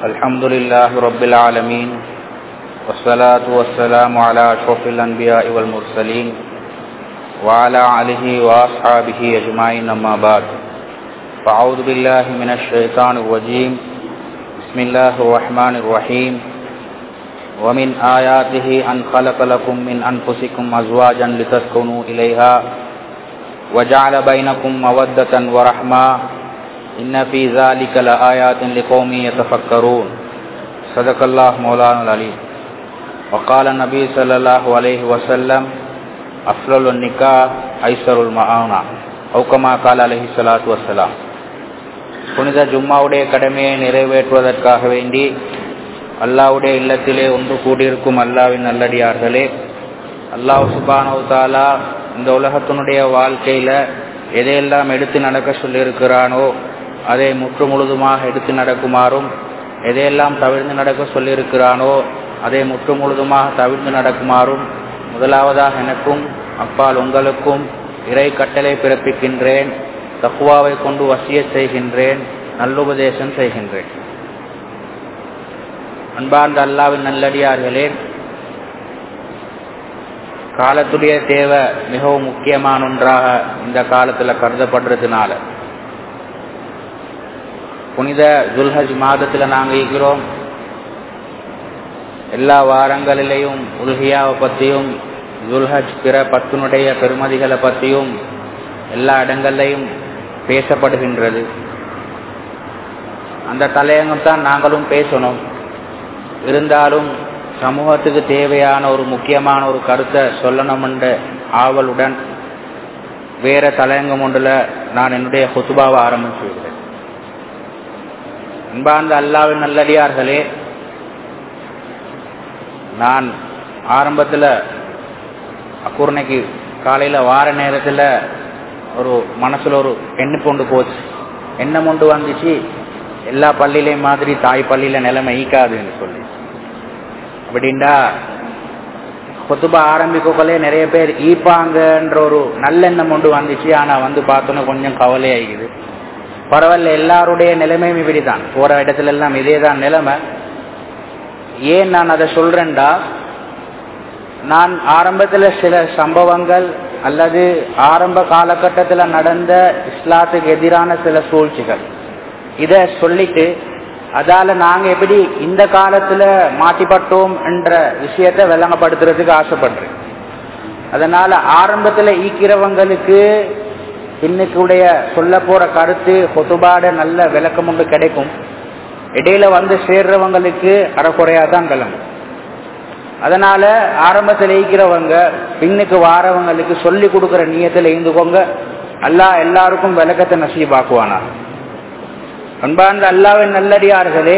الحمد لله رب العالمين والصلاة والسلام على أشرف الأنبياء والمرسلين وعلى آله وأصحابه أجمعين أما بعد فأعوذ بالله من الشيطان الرجيم بسم الله الرحمن الرحيم ومن آياته أن خلق لكم من أنفسكم أزواجا لتسكنوا إليها وجعل بينكم مودة ورحمة إن في ذلك لآيات لقوم يتفكرون صدق الله مولانا العليم وقال النبي صلى الله عليه وسلم أفضل النكاح أيسر المعاونة أو كما قال عليه الصلاة والسلام புனித ஜும்மாவுடைய கடமையை நிறைவேற்றுவதற்காக வேண்டி அல்லாவுடைய இல்லத்திலே ஒன்று கூடியிருக்கும் அல்லாவின் நல்லடியார்களே அல்லாஹ் சுபானவு தாலா இந்த உலகத்தினுடைய வாழ்க்கையில் எதையெல்லாம் எடுத்து நடக்க சொல்லியிருக்கிறானோ அதை முற்று முழுதுமாக எடுத்து நடக்குமாறும் எதையெல்லாம் தவிர்த்து நடக்க சொல்லியிருக்கிறானோ அதை முற்று முழுதுமாக தவிர்த்து நடக்குமாறும் முதலாவதாக எனக்கும் அப்பால் உங்களுக்கும் இறை கட்டளை பிறப்பிக்கின்றேன் தக்குவாவை கொண்டு வசிய செய்கின்றேன் நல்லுபதேசம் செய்கின்றேன் அன்பார்ந்த அல்லாவின் நல்லடியார்களே காலத்துடைய தேவை மிகவும் முக்கியமான ஒன்றாக இந்த காலத்தில் கருதப்படுறதுனால புனித துல்ஹஜ் மாதத்தில் நாங்கள் இருக்கிறோம் எல்லா வாரங்களிலேயும் உல்ஹியாவை பற்றியும் துல்ஹஜ் பிற பத்தினுடைய பெருமதிகளை பற்றியும் எல்லா இடங்கள்லையும் பேசப்படுகின்றது அந்த தலையங்கம் தான் நாங்களும் பேசணும் இருந்தாலும் சமூகத்துக்கு தேவையான ஒரு முக்கியமான ஒரு கருத்தை சொல்லணும் என்ற ஆவலுடன் வேற தலையங்கம் ஒன்றில் நான் என்னுடைய ஹுத்துபாவை ஆரம்பிச்சுவிடுறேன் அன்பார்ந்த அல்லாவின் நல்லடியார்களே நான் ஆரம்பத்தில் அக்குர்னைக்கு காலையில் வார நேரத்தில் ஒரு மனசில் ஒரு எண்ணம் கொண்டு போச்சு எண்ணம் கொண்டு வந்துச்சு எல்லா பள்ளியிலையும் மாதிரி தாய் பள்ளியில் நிலைமை ஈக்காதுன்னு சொல்லி அப்படின்டா கொத்துபா ஆரம்பிக்கோக்கலே நிறைய பேர் ஈப்பாங்கன்ற ஒரு நல்லெண்ணம் கொண்டு வந்துச்சு ஆனால் வந்து பார்த்தோன்னா கொஞ்சம் கவலையாகிக்குது பரவாயில்ல எல்லாருடைய நிலைமையும் இப்படி தான் போகிற இடத்துல எல்லாம் இதே தான் நிலைமை ஏன் நான் அதை சொல்றேன்டா நான் ஆரம்பத்தில் சில சம்பவங்கள் அல்லது ஆரம்ப காலகட்டத்தில் நடந்த இஸ்லாத்துக்கு எதிரான சில சூழ்ச்சிகள் இதை சொல்லிட்டு அதால நாங்க எப்படி இந்த காலத்துல மாட்டிப்பட்டோம் என்ற விஷயத்தை விளங்கப்படுத்துறதுக்கு ஆசைப்படுறேன் அதனால ஆரம்பத்துல ஈக்கிறவங்களுக்கு இன்னைக்குடைய சொல்ல போற கருத்து கொத்துபாட நல்ல விளக்கம் ஒன்று கிடைக்கும் இடையில வந்து சேர்றவங்களுக்கு அறக்குறையா தான் விளங்கும் அதனால ஆரம்பத்தில் ஈக்கிறவங்க பின்னுக்கு வாரவங்களுக்கு சொல்லி கொடுக்குற நீயத்தில் இருந்துக்கோங்க அல்லா எல்லாருக்கும் விளக்கத்தை நசீபாக்குவானா அன்பார்ந்த அல்லாவின் நல்லடியார்களே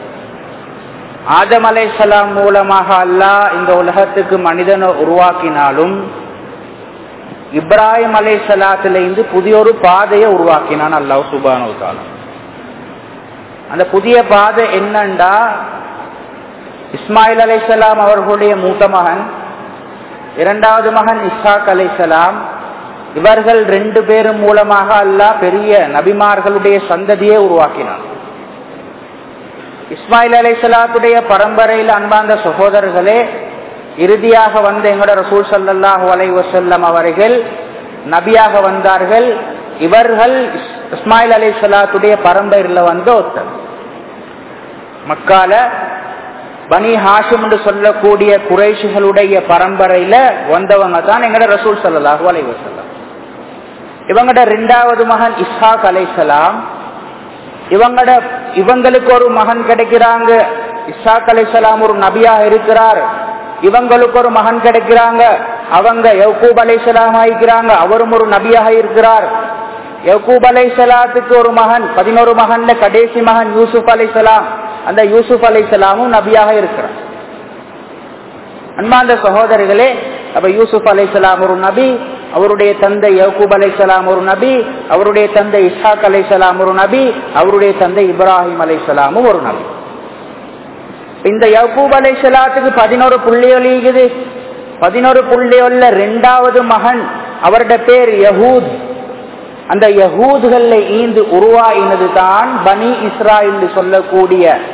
ஆதம் அலைசலாம் மூலமாக அல்லாஹ் இந்த உலகத்துக்கு மனிதனை உருவாக்கினாலும் இப்ராஹிம் அலை சலாத்திலிருந்து புதிய ஒரு பாதையை உருவாக்கினான் அல்லாஹ் சுபானு அந்த புதிய பாதை என்னண்டா இஸ்மாயில் அலைசலாம் அவர்களுடைய மூத்த மகன் இரண்டாவது மகன் இஸ்ஹாக் அலைசலாம் இவர்கள் ரெண்டு பேரும் மூலமாக அல்லாஹ் பெரிய நபிமார்களுடைய சந்ததியை உருவாக்கினான் இஸ்மாயில் அலை சலாத்துடைய பரம்பரையில் அன்பார்ந்த சகோதரர்களே இறுதியாக வந்த எங்களோட ரசூல் சல்லாஹூ அலை வசல்லம் அவர்கள் நபியாக வந்தார்கள் இவர்கள் இஸ்மாயில் அலை சலாத்துடைய பரம்பரையில் வந்த ஒருத்தர் மக்கால பனி ஹாஷிம் என்று சொல்லக்கூடிய குறைஷிகளுடைய பரம்பரையில வந்தவங்க தான் எங்கட ரசூல் சல்லாஹூ அலை வசல்லம் இவங்கட ரெண்டாவது மகன் இஸ்ஹாக் அலைசலாம் இவங்கட இவங்களுக்கு ஒரு மகன் கிடைக்கிறாங்க இஸ்ஹாக் அலைசலாம் ஒரு நபியாக இருக்கிறார் இவங்களுக்கு ஒரு மகன் கிடைக்கிறாங்க அவங்க யக்கூப் அலைசலாம் ஆகிக்கிறாங்க அவரும் ஒரு நபியாக இருக்கிறார் யக்கூப் அலைசலாத்துக்கு ஒரு மகன் பதினோரு மகன்ல கடைசி மகன் யூசுப் அலைசலாம் அந்த யூசுப் அலைசலாமும் நபியாக இருக்கிறார் அன்பாந்த சகோதரிகளே அப்ப யூசுப் அலைசலாம் ஒரு நபி அவருடைய தந்தை யக்கூப் அலைசலாம் ஒரு நபி அவருடைய தந்தை இஸ்ஹாக் அலைசலாம் ஒரு நபி அவருடைய தந்தை இப்ராஹிம் அலைசலாமும் ஒரு நபி இந்த யக்கூப் அலைசலாத்துக்கு பதினோரு புள்ளியொலிக்குது பதினோரு புள்ளியொல்ல ரெண்டாவது மகன் அவருடைய பேர் யஹூத் அந்த யகூதுகள்ல ஈந்து உருவாயினது தான் பனி இஸ்ரா என்று சொல்லக்கூடிய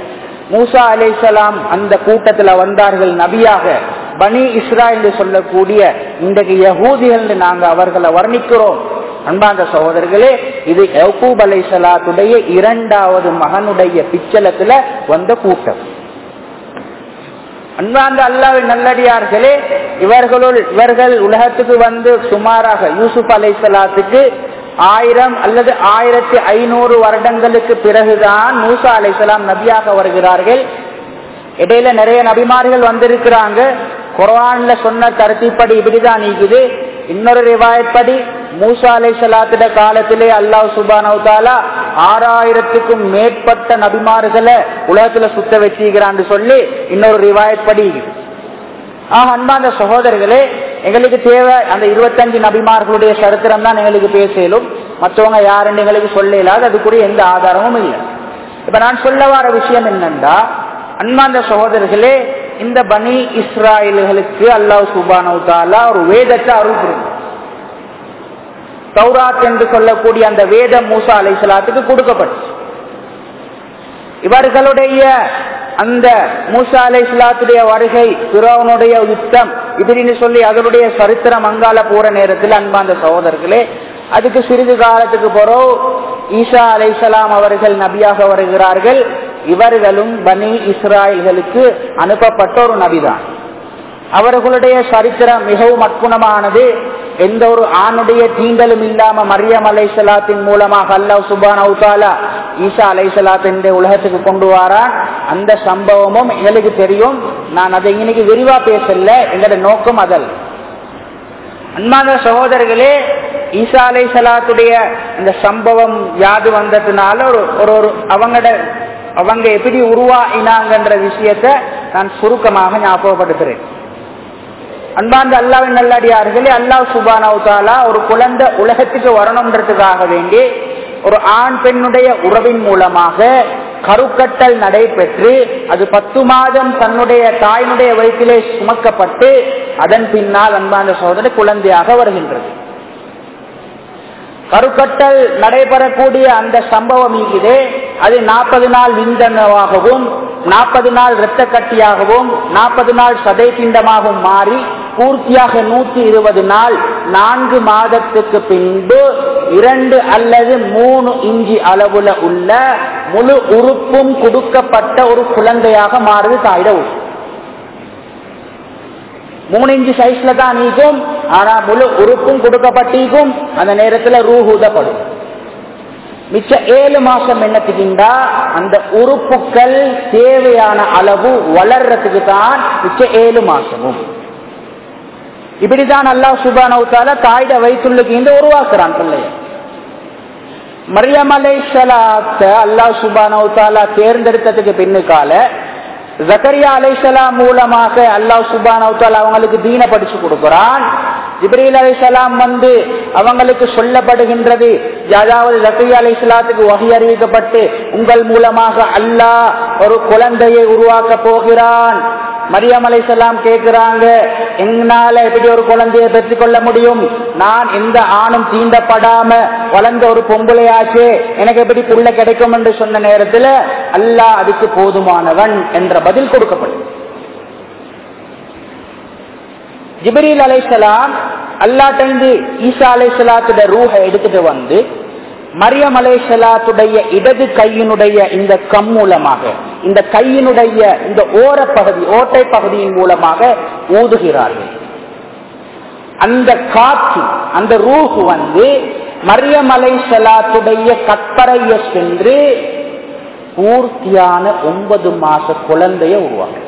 மூசா அலைசலாம் அந்த கூட்டத்துல வந்தார்கள் நபியாக பனி இஸ்ரா என்று சொல்லக்கூடிய இன்றைக்கு யகூதிகள் நாங்க அவர்களை வர்ணிக்கிறோம் அன்பாந்த சகோதரர்களே இது யக்கூப் அலை சலாத்துடைய இரண்டாவது மகனுடைய பிச்சலத்துல வந்த கூட்டம் அன்பாந்த அல்லாவின் நல்லடியார்களே இவர்களுள் இவர்கள் உலகத்துக்கு வந்து சுமாராக யூசுப் அலை சலாத்துக்கு ஆயிரம் அல்லது ஆயிரத்தி ஐநூறு வருடங்களுக்கு பிறகுதான் மூசா அலைசலாம் நபியாக வருகிறார்கள் இடையில நிறைய நபிமார்கள் வந்திருக்கிறாங்க குரான்ல சொன்ன கருத்திப்படி இப்படிதான் நீக்குது இன்னொரு ரிவாயப்படி மூசா அலை சலாத்திட காலத்திலே அல்லாஹ் சுபானவுதாலா ஆறாயிரத்துக்கும் மேற்பட்ட நபிமார்களை உலகத்துல சுத்த வச்சுக்கிறான்னு சொல்லி இன்னொரு ரிவாயப்படி ஆக அன்பாந்த சகோதரர்களே எங்களுக்கு தேவை அந்த இருபத்தஞ்சு நபிமார்களுடைய சரித்திரம் தான் எங்களுக்கு பேசலும் மற்றவங்க யாருன்னு எங்களுக்கு சொல்லலாது அதுக்குரிய எந்த ஆதாரமும் இல்லை இப்ப நான் சொல்ல வர விஷயம் என்னண்டா அன்பாந்த சகோதரர்களே இந்த பனி இஸ்ராயல்களுக்கு அல்லாஹ் சுபானவுதாலா ஒரு வேதத்தை அருள் தௌராத் என்று சொல்லக்கூடிய அந்த வேதம் மூசா அலை சலாத்துக்கு கொடுக்கப்பட்டுச்சு இவர்களுடைய அந்த மூசா அலை இஸ்லாத்துடைய வருகை பிறவனுடைய யுத்தம் இப்படின்னு சொல்லி அதனுடைய சரித்திரம் அங்கால போற நேரத்தில் அன்பாந்த சகோதரர்களே அதுக்கு சிறிது காலத்துக்கு போறோம் ஈசா அலைசலாம் அவர்கள் நபியாக வருகிறார்கள் இவர்களும் பனி இஸ்ராயல்களுக்கு அனுப்பப்பட்ட ஒரு நபிதான் அவர்களுடைய சரித்திரம் மிகவும் அற்புதமானது எந்த ஒரு ஆணுடைய தீண்டலும் இல்லாம மரியம் அலை சலாத்தின் மூலமாக அல்லாஹ் சுபான் அவுதாலா ஈசா அலை சலாத்தின் உலகத்துக்கு கொண்டு வாரான் அந்த சம்பவமும் எங்களுக்கு தெரியும் நான் அதை இன்னைக்கு விரிவா பேசல எங்களோட நோக்கம் அதல் அன்பான சகோதரர்களே ஈசா அலை சலாத்துடைய இந்த சம்பவம் யாது வந்ததுனால ஒரு ஒரு ஒரு அவங்களோட அவங்க எப்படி உருவாயினாங்கன்ற விஷயத்த நான் சுருக்கமாக ஞாபகப்படுத்துறேன் அன்பார்ந்த அல்லாவின் நல்லடியார்களே அல்லாஹ் சுபானாவுத்தாலா ஒரு குழந்தை உலகத்துக்கு வரணுன்றதுக்காக வேண்டி ஒரு ஆண் பெண்ணுடைய உறவின் மூலமாக கருக்கட்டல் நடைபெற்று அது பத்து மாதம் தன்னுடைய தாயினுடைய வயிற்றிலே சுமக்கப்பட்டு அதன் பின்னால் அன்பார்ந்த சோதனை குழந்தையாக வருகின்றது கருக்கட்டல் நடைபெறக்கூடிய அந்த சம்பவம் இது அது நாற்பது நாள் விந்தனவாகவும் நாற்பது நாள் இரத்த கட்டியாகவும் நாற்பது நாள் சதை பிண்டமாகவும் மாறி பூர்த்தியாக நூத்தி இருபது நாள் நான்கு மாதத்துக்கு பின்பு இரண்டு அல்லது மூணு இஞ்சி அளவுல உள்ள முழு உறுப்பும் கொடுக்கப்பட்ட ஒரு குழந்தையாக மாறுது தாயிட உறுப்பு மூணு இன்ச்சு சைஸ்ல தான் நீக்கும் ஆனா முழு உறுப்பும் கொடுக்கப்பட்டிருக்கும் அந்த நேரத்துல ரூஹூதப்படும் மிச்ச ஏழு மாசம் என்னத்துக்குண்டா அந்த உறுப்புகள் தேவையான அளவு வளர்றதுக்கு தான் மிச்ச ஏழு மாசமும் இப்படிதான் அல்லாஹ் சுபானவுத்தால தாயிட வயிற்றுள்ளுக்கு இந்த உருவாக்குறான் பிள்ளைய மரியம் அலை சலாத்த அல்லாஹ் சுபானவுத்தாலா தேர்ந்தெடுத்ததுக்கு பின்னுக்கால ஜக்கரியா அலைசலாம் மூலமாக அல்லாஹ் சுபானவுத்தால் அவங்களுக்கு தீன படிச்சு கொடுக்கிறான் ஜிப்ரீல் அலைசலாம் வந்து அவங்களுக்கு சொல்லப்படுகின்றது அதாவது ஜக்கரியா அலைசலாத்துக்கு வகை அறிவிக்கப்பட்டு உங்கள் மூலமாக அல்லாஹ் ஒரு குழந்தையை உருவாக்க போகிறான் மரியம் அலைசலாம் கேட்கிறாங்க என்னால எப்படி ஒரு குழந்தையை பெற்றுக்கொள்ள முடியும் நான் எந்த ஆணும் தீண்டப்படாம வளர்ந்த ஒரு பொம்பளையாச்சு எனக்கு எப்படி புள்ள கிடைக்கும் என்று சொன்ன நேரத்தில் அல்லாஹ் அதுக்கு போதுமானவன் என்ற பதில் கொடுக்கப்படும் ஜிபரீல் அலைசலாம் அல்லாட்டைந்து ஈசா அலைசலாத்துடைய ரூஹை எடுத்துட்டு வந்து மரியம் அலைசலாத்துடைய இடது கையினுடைய இந்த கம் மூலமாக இந்த கையினுடைய இந்த ஓர பகுதி ஓட்டை பகுதியின் மூலமாக ஊதுகிறார்கள் அந்த காற்று அந்த ரூஹு வந்து மரியம் அலைசலாத்துடைய கற்பறைய சென்று பூர்த்தியான ஒன்பது மாச குழந்தைய உருவாக்கு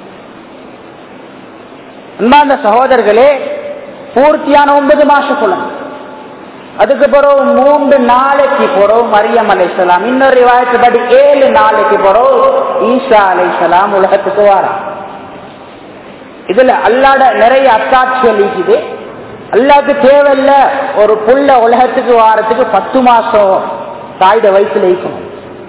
அன்பார்ந்த சகோதரர்களே பூர்த்தியான ஒன்பது மாச குழந்தை அதுக்கு பிறகு மூன்று நாளைக்கு பிறகு மரியம் அலைசலாம் இன்னொரு வாய்ப்புபடி ஏழு நாளைக்கு பிறகு ஈசா அலைசலாம் உலகத்துக்கு வாரான் இதுல அல்லாட நிறைய அத்தாட்சிகள் இருக்குது அல்லாக்கு தேவையில்ல ஒரு புள்ள உலகத்துக்கு வாரத்துக்கு பத்து மாசம் தாயிட வயசுல இருக்கணும்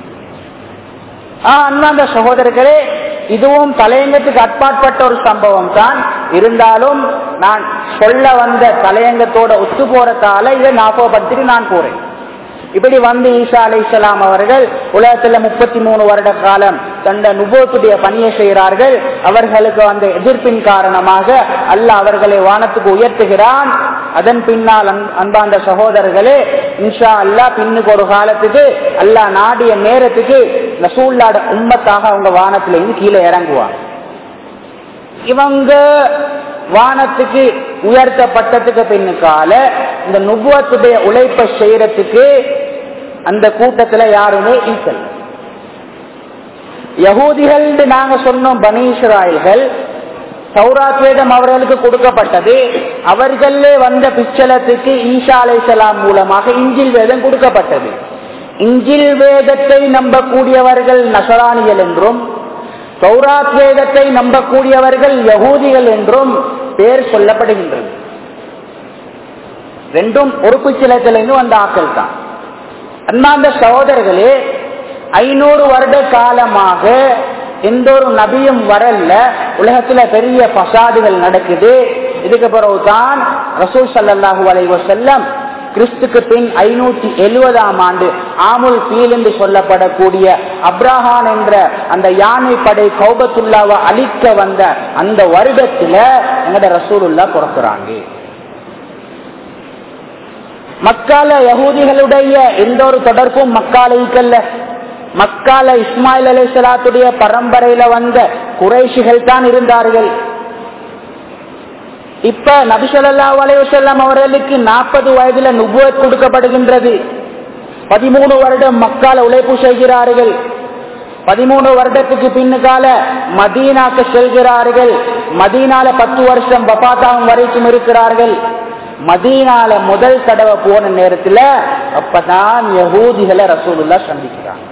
ஆஹ் அண்ணாந்த சகோதரர்களே இதுவும் தலையங்கத்துக்கு அட்பாட்பட்ட ஒரு சம்பவம் தான் இருந்தாலும் நான் சொல்ல வந்த தலையங்கத்தோட ஒத்து போறதால இதை ஞாபகப்படுத்திட்டு நான் போறேன் இப்படி வந்து ஈசா அலை இஸ்லாம் அவர்கள் உலகத்துல முப்பத்தி மூணு வருட காலம் தந்த நுபோத்துடைய பணியை செய்கிறார்கள் அவர்களுக்கு அந்த எதிர்ப்பின் காரணமாக அல்லாஹ் அவர்களை வானத்துக்கு உயர்த்துகிறான் அதன் பின்னால் அன்பாந்த சகோதரர்களே இன்ஷா அல்லா பின்னுக்கு ஒரு காலத்துக்கு அல்லாஹ் நாடிய நேரத்துக்கு ரசூல்லாட உம்மத்தாக அவங்க வானத்திலிருந்து கீழே இறங்குவாங்க இவங்க வானத்துக்கு உயர்த்தப்பட்டதுக்கு பின்னுக்கால இந்த நுபுவத்துடைய உழைப்பை செய்யறதுக்கு அந்த கூட்டத்துல யாருமே ஈக்கல் யகூதிகள் நாங்க சொன்னோம் பனீஸ்ராயல்கள் சௌராத் வேதம் அவர்களுக்கு கொடுக்கப்பட்டது அவர்களே வந்த பிச்சலத்துக்கு ஈஷா அலைசலாம் மூலமாக இஞ்சில் வேதம் கொடுக்கப்பட்டது இஞ்சில் வேதத்தை நம்பக்கூடியவர்கள் நசரானிகள் என்றும் சௌராத் வேதத்தை நம்பக்கூடியவர்கள் யகூதிகள் என்றும் பேர் சொல்லப்படுகின்றது ரெண்டும் ஒரு பிச்சலத்திலிருந்து வந்த ஆக்கள் தான் அண்ணாந்த சகோதரர்களே ஐநூறு வருட காலமாக எந்த ஒரு நபியும் வரல உலகத்துல பெரிய பசாதுகள் நடக்குது இதுக்கு பிறகுதான் ரசூல் சல்லாஹூ அலைவ செல்லம் கிறிஸ்துக்கு பின் ஐநூத்தி எழுபதாம் ஆண்டு ஆமுல் பீல் என்று சொல்லப்படக்கூடிய அப்ரஹான் என்ற அந்த யானை படை கௌபத்துல்லாவை அழிக்க வந்த அந்த வருடத்துல எங்கட ரசூலுல்லா பிறக்கிறாங்க மக்கால யகூதிகளுடைய எந்த ஒரு தொடர்பும் மக்கால ஈக்கல்ல மக்கால இஸ்மாயில் அலி சலாத்துடைய பரம்பரையில வந்த குறைஷிகள் தான் இருந்தார்கள் இப்ப நபிசல்லா அலைவசல்லாம் அவர்களுக்கு நாற்பது வயதுல நுபுவத் கொடுக்கப்படுகின்றது பதிமூணு வருடம் மக்கால உழைப்பு செய்கிறார்கள் பதிமூணு வருடத்துக்கு பின்னுக்கால மதீனாக்கு செல்கிறார்கள் மதீனால பத்து வருஷம் பபாத்தாவும் வரைக்கும் இருக்கிறார்கள் மதீனால முதல் தடவை போன நேரத்துல அப்பதான் யகூதிகளை ரசூலுல்லா சந்திக்கிறாங்க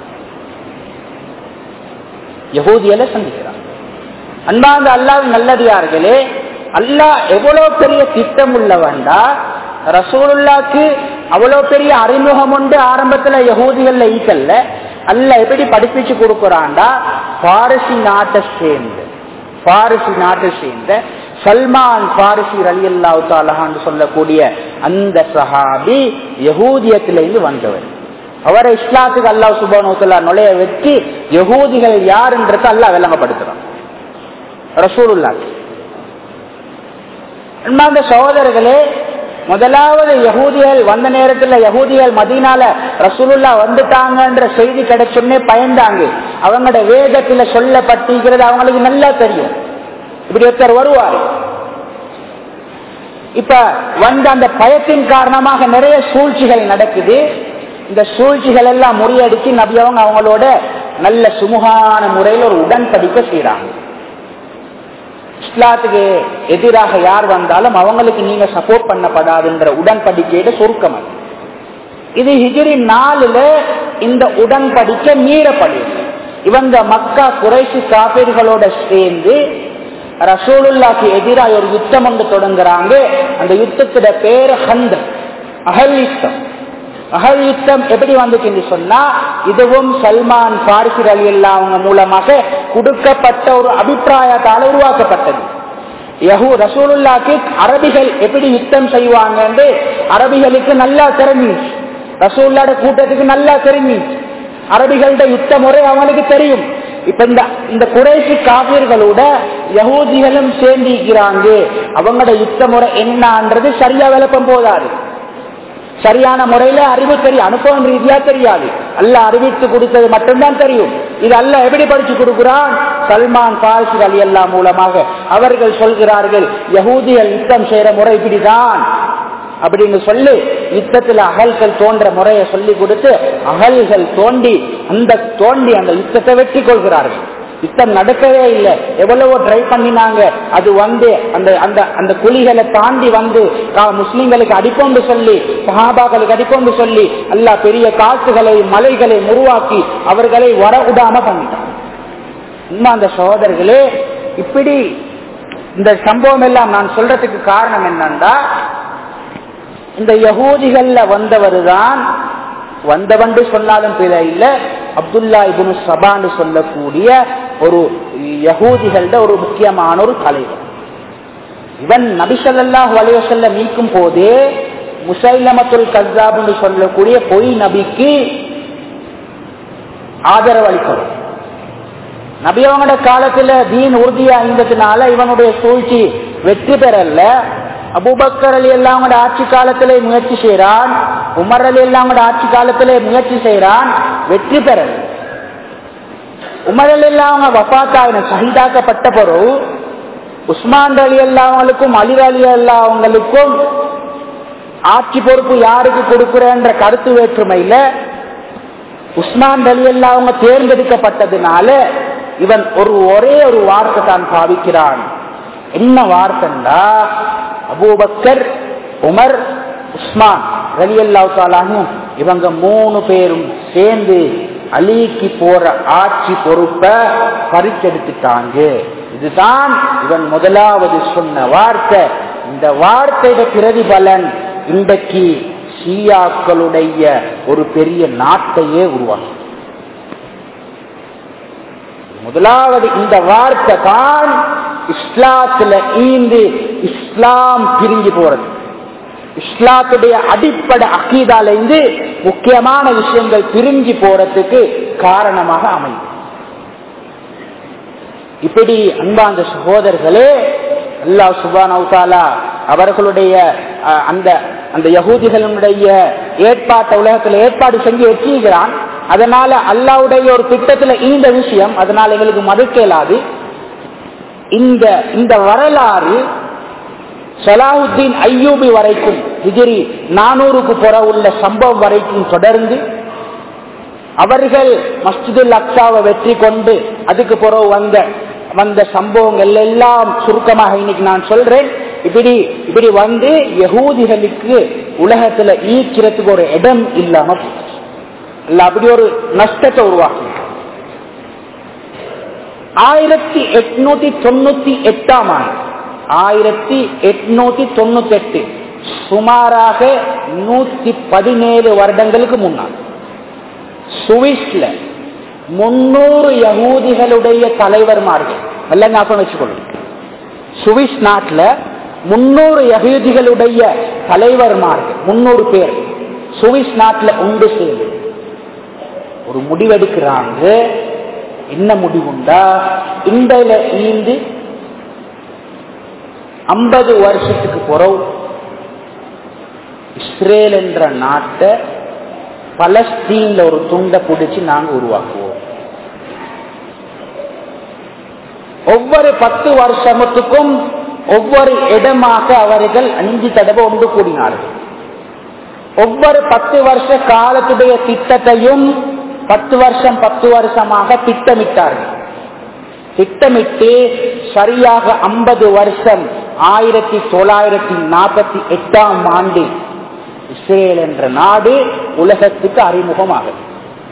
யகூதிகளை சந்திக்கிறாங்க அன்பாந்த அல்லாவின் நல்லடியார்களே அல்லாஹ் எவ்வளவு பெரிய திட்டம் உள்ளவன்டா ரசூலுல்லாக்கு அவ்வளவு பெரிய அறிமுகம் உண்டு ஆரம்பத்துல யகூதிகள்ல ஈக்கல்ல அல்ல எப்படி படிப்பிச்சு கொடுக்குறான்டா பாரசி நாட்டை சேர்ந்து பாரசி நாட்டை சேர்ந்த சல்மான் பாரிசி அலி அல்லாஹு தாலஹான்னு சொல்லக்கூடிய அந்த சஹாபி யகூதியத்திலிருந்து வந்தவர் அவரை இஸ்லாத்துக்கு அல்லாஹ் சுபானுத்தலா நுழைய வச்சு யகூதிகள் யாருன்றத அல்லாஹ் விளங்கப்படுத்துறான் ரசூலுல்லாக்கு அந்த சகோதரர்களே முதலாவது யகூதிகள் வந்த நேரத்துல யகூதிகள் மதீனால ரசூலுல்லா வந்துட்டாங்கன்ற செய்தி கிடைச்சோன்னே பயந்தாங்க அவங்களோட வேதத்துல சொல்லப்பட்டிருக்கிறது அவங்களுக்கு நல்லா தெரியும் இப்படி ஒருத்தர் வருவார் இப்ப வந்த அந்த பயத்தின் காரணமாக நிறைய சூழ்ச்சிகள் நடக்குது இந்த சூழ்ச்சிகள் எல்லாம் முறியடிச்சு நபி அவங்க அவங்களோட நல்ல சுமூகான முறையில் ஒரு உடன்படிக்கை செய்யறாங்க இஸ்லாத்துக்கு எதிராக யார் வந்தாலும் அவங்களுக்கு நீங்க சப்போர்ட் பண்ணப்படாதுன்ற உடன்படிக்கையோட சுருக்கம் அது இது ஹிஜிரி நாலுல இந்த உடன்படிக்கை மீறப்படுது இவங்க மக்கா குறைசி காப்பீர்களோட சேர்ந்து ரசூலுல்லாக்கு எதிராக ஒரு யுத்தம் ஒன்று தொடங்குறாங்க அந்த யுத்தத்தோட பேரு ஹந்த அகல் யுத்தம் அகல் யுத்தம் எப்படி வந்துச்சுன்னு சொன்னா இதுவும் சல்மான் பாரிசி அலி அல்லா அவங்க மூலமாக கொடுக்கப்பட்ட ஒரு அபிப்பிராயத்தால் உருவாக்கப்பட்டது யஹூ ரசூலுல்லாக்கு அரபிகள் எப்படி யுத்தம் செய்வாங்க அரபிகளுக்கு நல்லா தெரிஞ்சிச்சு ரசூல்லாட கூட்டத்துக்கு நல்லா தெரிஞ்சிச்சு அரபிகளோட யுத்த முறை அவங்களுக்கு தெரியும் இப்ப இந்த இந்த குறைசி காவிர்களோட யகூதிகளும் சேர்ந்திருக்கிறாங்க அவங்களோட யுத்த முறை என்னன்றது சரியா விளப்பம் போதாது சரியான முறையில அறிவு தெரியும் அனுபவம் ரீதியா தெரியாது அல்ல அறிவித்து கொடுத்தது மட்டும்தான் தெரியும் இது அல்ல எப்படி படிச்சு கொடுக்கிறான் சல்மான் பாரிசி அலி அல்லா மூலமாக அவர்கள் சொல்கிறார்கள் யகூதிகள் யுத்தம் செய்யற முறை இப்படிதான் அப்படின்னு சொல்லி யுத்தத்துல அகல்கள் தோன்ற முறையை சொல்லி கொடுத்து அகல்கள் தோண்டி அந்த தோண்டி அந்த யுத்தத்தை வெற்றி கொள்கிறார்கள் யுத்தம் நடக்கவே இல்லை எவ்வளவோ ட்ரை பண்ணினாங்க அது வந்து அந்த அந்த அந்த குழிகளை தாண்டி வந்து முஸ்லிம்களுக்கு அடிக்கொண்டு சொல்லி சஹாபாக்களுக்கு அடிக்கொண்டு சொல்லி அல்லா பெரிய காசுகளை மலைகளை உருவாக்கி அவர்களை வர விடாம பண்ணிட்டாங்க இன்னும் அந்த சகோதரர்களே இப்படி இந்த சம்பவம் எல்லாம் நான் சொல்றதுக்கு காரணம் என்னன்னா இந்த யகூதிகள்ல வந்தவர் தான் வந்தவண்டு சொன்னாலும் பிழை இல்ல அப்துல்லா இபுனு சபான்னு சொல்லக்கூடிய ஒரு யகூதிகள ஒரு முக்கியமான ஒரு தலைவர் இவன் நபிசல்லாஹ் வலைவசல்ல நீக்கும் போதே முசைலமத்துல் கசாப்னு சொல்லக்கூடிய பொய் நபிக்கு ஆதரவு அளிக்கணும் நபி அவங்களோட காலத்துல தீன் உறுதியா இருந்ததுனால இவனுடைய சூழ்ச்சி வெற்றி பெறல அபுபக்கர் அலி அல்லாமோட ஆட்சி காலத்திலே முயற்சி செய்யறான் உமர் அலி அல்லாமோட ஆட்சி காலத்திலே முயற்சி செய்யறான் வெற்றி பெறல உமர் அலி அல்லாம வபாத்தாயின சகிதாக்கப்பட்ட பிறகு உஸ்மான் அலி அல்லாவங்களுக்கும் அலி அலி அல்லாவங்களுக்கும் ஆட்சி பொறுப்பு யாருக்கு கொடுக்கிறேன்ற கருத்து வேற்றுமையில உஸ்மான் அலி அல்லா அவங்க தேர்ந்தெடுக்கப்பட்டதுனால இவன் ஒரு ஒரே ஒரு வார்த்தை தான் பாவிக்கிறான் என்ன வார்த்தைண்டா அபூபக்கர் உமர் உஸ்மான் ரலி அல்லாஹாலும் இவங்க மூணு பேரும் சேர்ந்து அலிக்கு போற ஆட்சி பொறுப்பை பறிச்செடுத்துட்டாங்க இதுதான் இவன் முதலாவது சொன்ன வார்த்தை இந்த வார்த்தையோட பிரதிபலன் இன்றைக்கு ஷியாக்களுடைய ஒரு பெரிய நாட்டையே உருவாக்கும் முதலாவது இந்த வார்த்தை தான் இஸ்லாத்துல ஈந்து இஸ்லாம் பிரிஞ்சு போறது இஸ்லாத்துடைய அடிப்படை அக்கீதால இருந்து முக்கியமான விஷயங்கள் பிரிஞ்சு போறதுக்கு காரணமாக அமையும் இப்படி அன்பாந்த சகோதரர்களே அல்லாஹ் சுபானா அவர்களுடைய அந்த அந்த யகூதிகளுடைய ஏற்பாட்டை உலகத்தில் ஏற்பாடு செஞ்சு வச்சிருக்கிறான் அதனால அல்லாவுடைய ஒரு திட்டத்துல இந்த விஷயம் அதனால எங்களுக்கு மறுக்க இயலாது இந்த இந்த வரலாறு சலாஹுத்தீன் ஐயூபி வரைக்கும் ஹிஜிரி நானூறுக்கு புற உள்ள சம்பவம் வரைக்கும் தொடர்ந்து அவர்கள் மஸ்ஜிதுல் அக்சாவை வெற்றி கொண்டு அதுக்கு பிறகு வந்த வந்த சம்பவங்கள் எல்லாம் சுருக்கமாக இன்னைக்கு நான் சொல்றேன் இப்படி இப்படி வந்து யகூதிகளுக்கு உலகத்துல ஈக்கிறதுக்கு ஒரு இடம் இல்லாம இல்ல அப்படி ஒரு நஷ்டத்தை உருவாக்கி ஆயிரத்தி எட்நூத்தி தொண்ணூத்தி எட்டாம் ஆண்டு ஆயிரத்தி எட்நூத்தி தொண்ணூத்தி எட்டு சுமாராக நூத்தி பதினேழு வருடங்களுக்கு முன்னால் சுவிஸ்ல முன்னூறு யகூதிகளுடைய தலைவர்மார்கள் எல்லாம் ஞாபகம் வச்சுக்கொள்ளும் சுவிஸ் நாட்டில் முன்னூறு யகூதிகளுடைய தலைவர்மார்கள் முன்னூறு பேர் சுவிஸ் நாட்டில் உண்டு சேர்ந்து ஒரு முடிவெடுக்கிறாங்க என்ன முடிவுண்டா இண்டையில ஈந்து ஐம்பது வருஷத்துக்கு பிறகு இஸ்ரேல் என்ற நாட்டை பலஸ்தீன்ல ஒரு துண்டை பிடிச்சு நாங்க உருவாக்குவோம் ஒவ்வொரு பத்து வருஷத்துக்கும் ஒவ்வொரு இடமாக அவர்கள் அஞ்சு தடவை ஒன்று கூடினார்கள் ஒவ்வொரு பத்து வருஷ காலத்துடைய திட்டத்தையும் பத்து வருஷம் பத்து வருஷமாக திட்டமிட்டார்கள் திட்டமிட்டு சரியாக ஐம்பது வருஷம் ஆயிரத்தி தொள்ளாயிரத்தி நாற்பத்தி எட்டாம் ஆண்டு இஸ்ரேல் என்ற நாடு உலகத்துக்கு அறிமுகமாகுது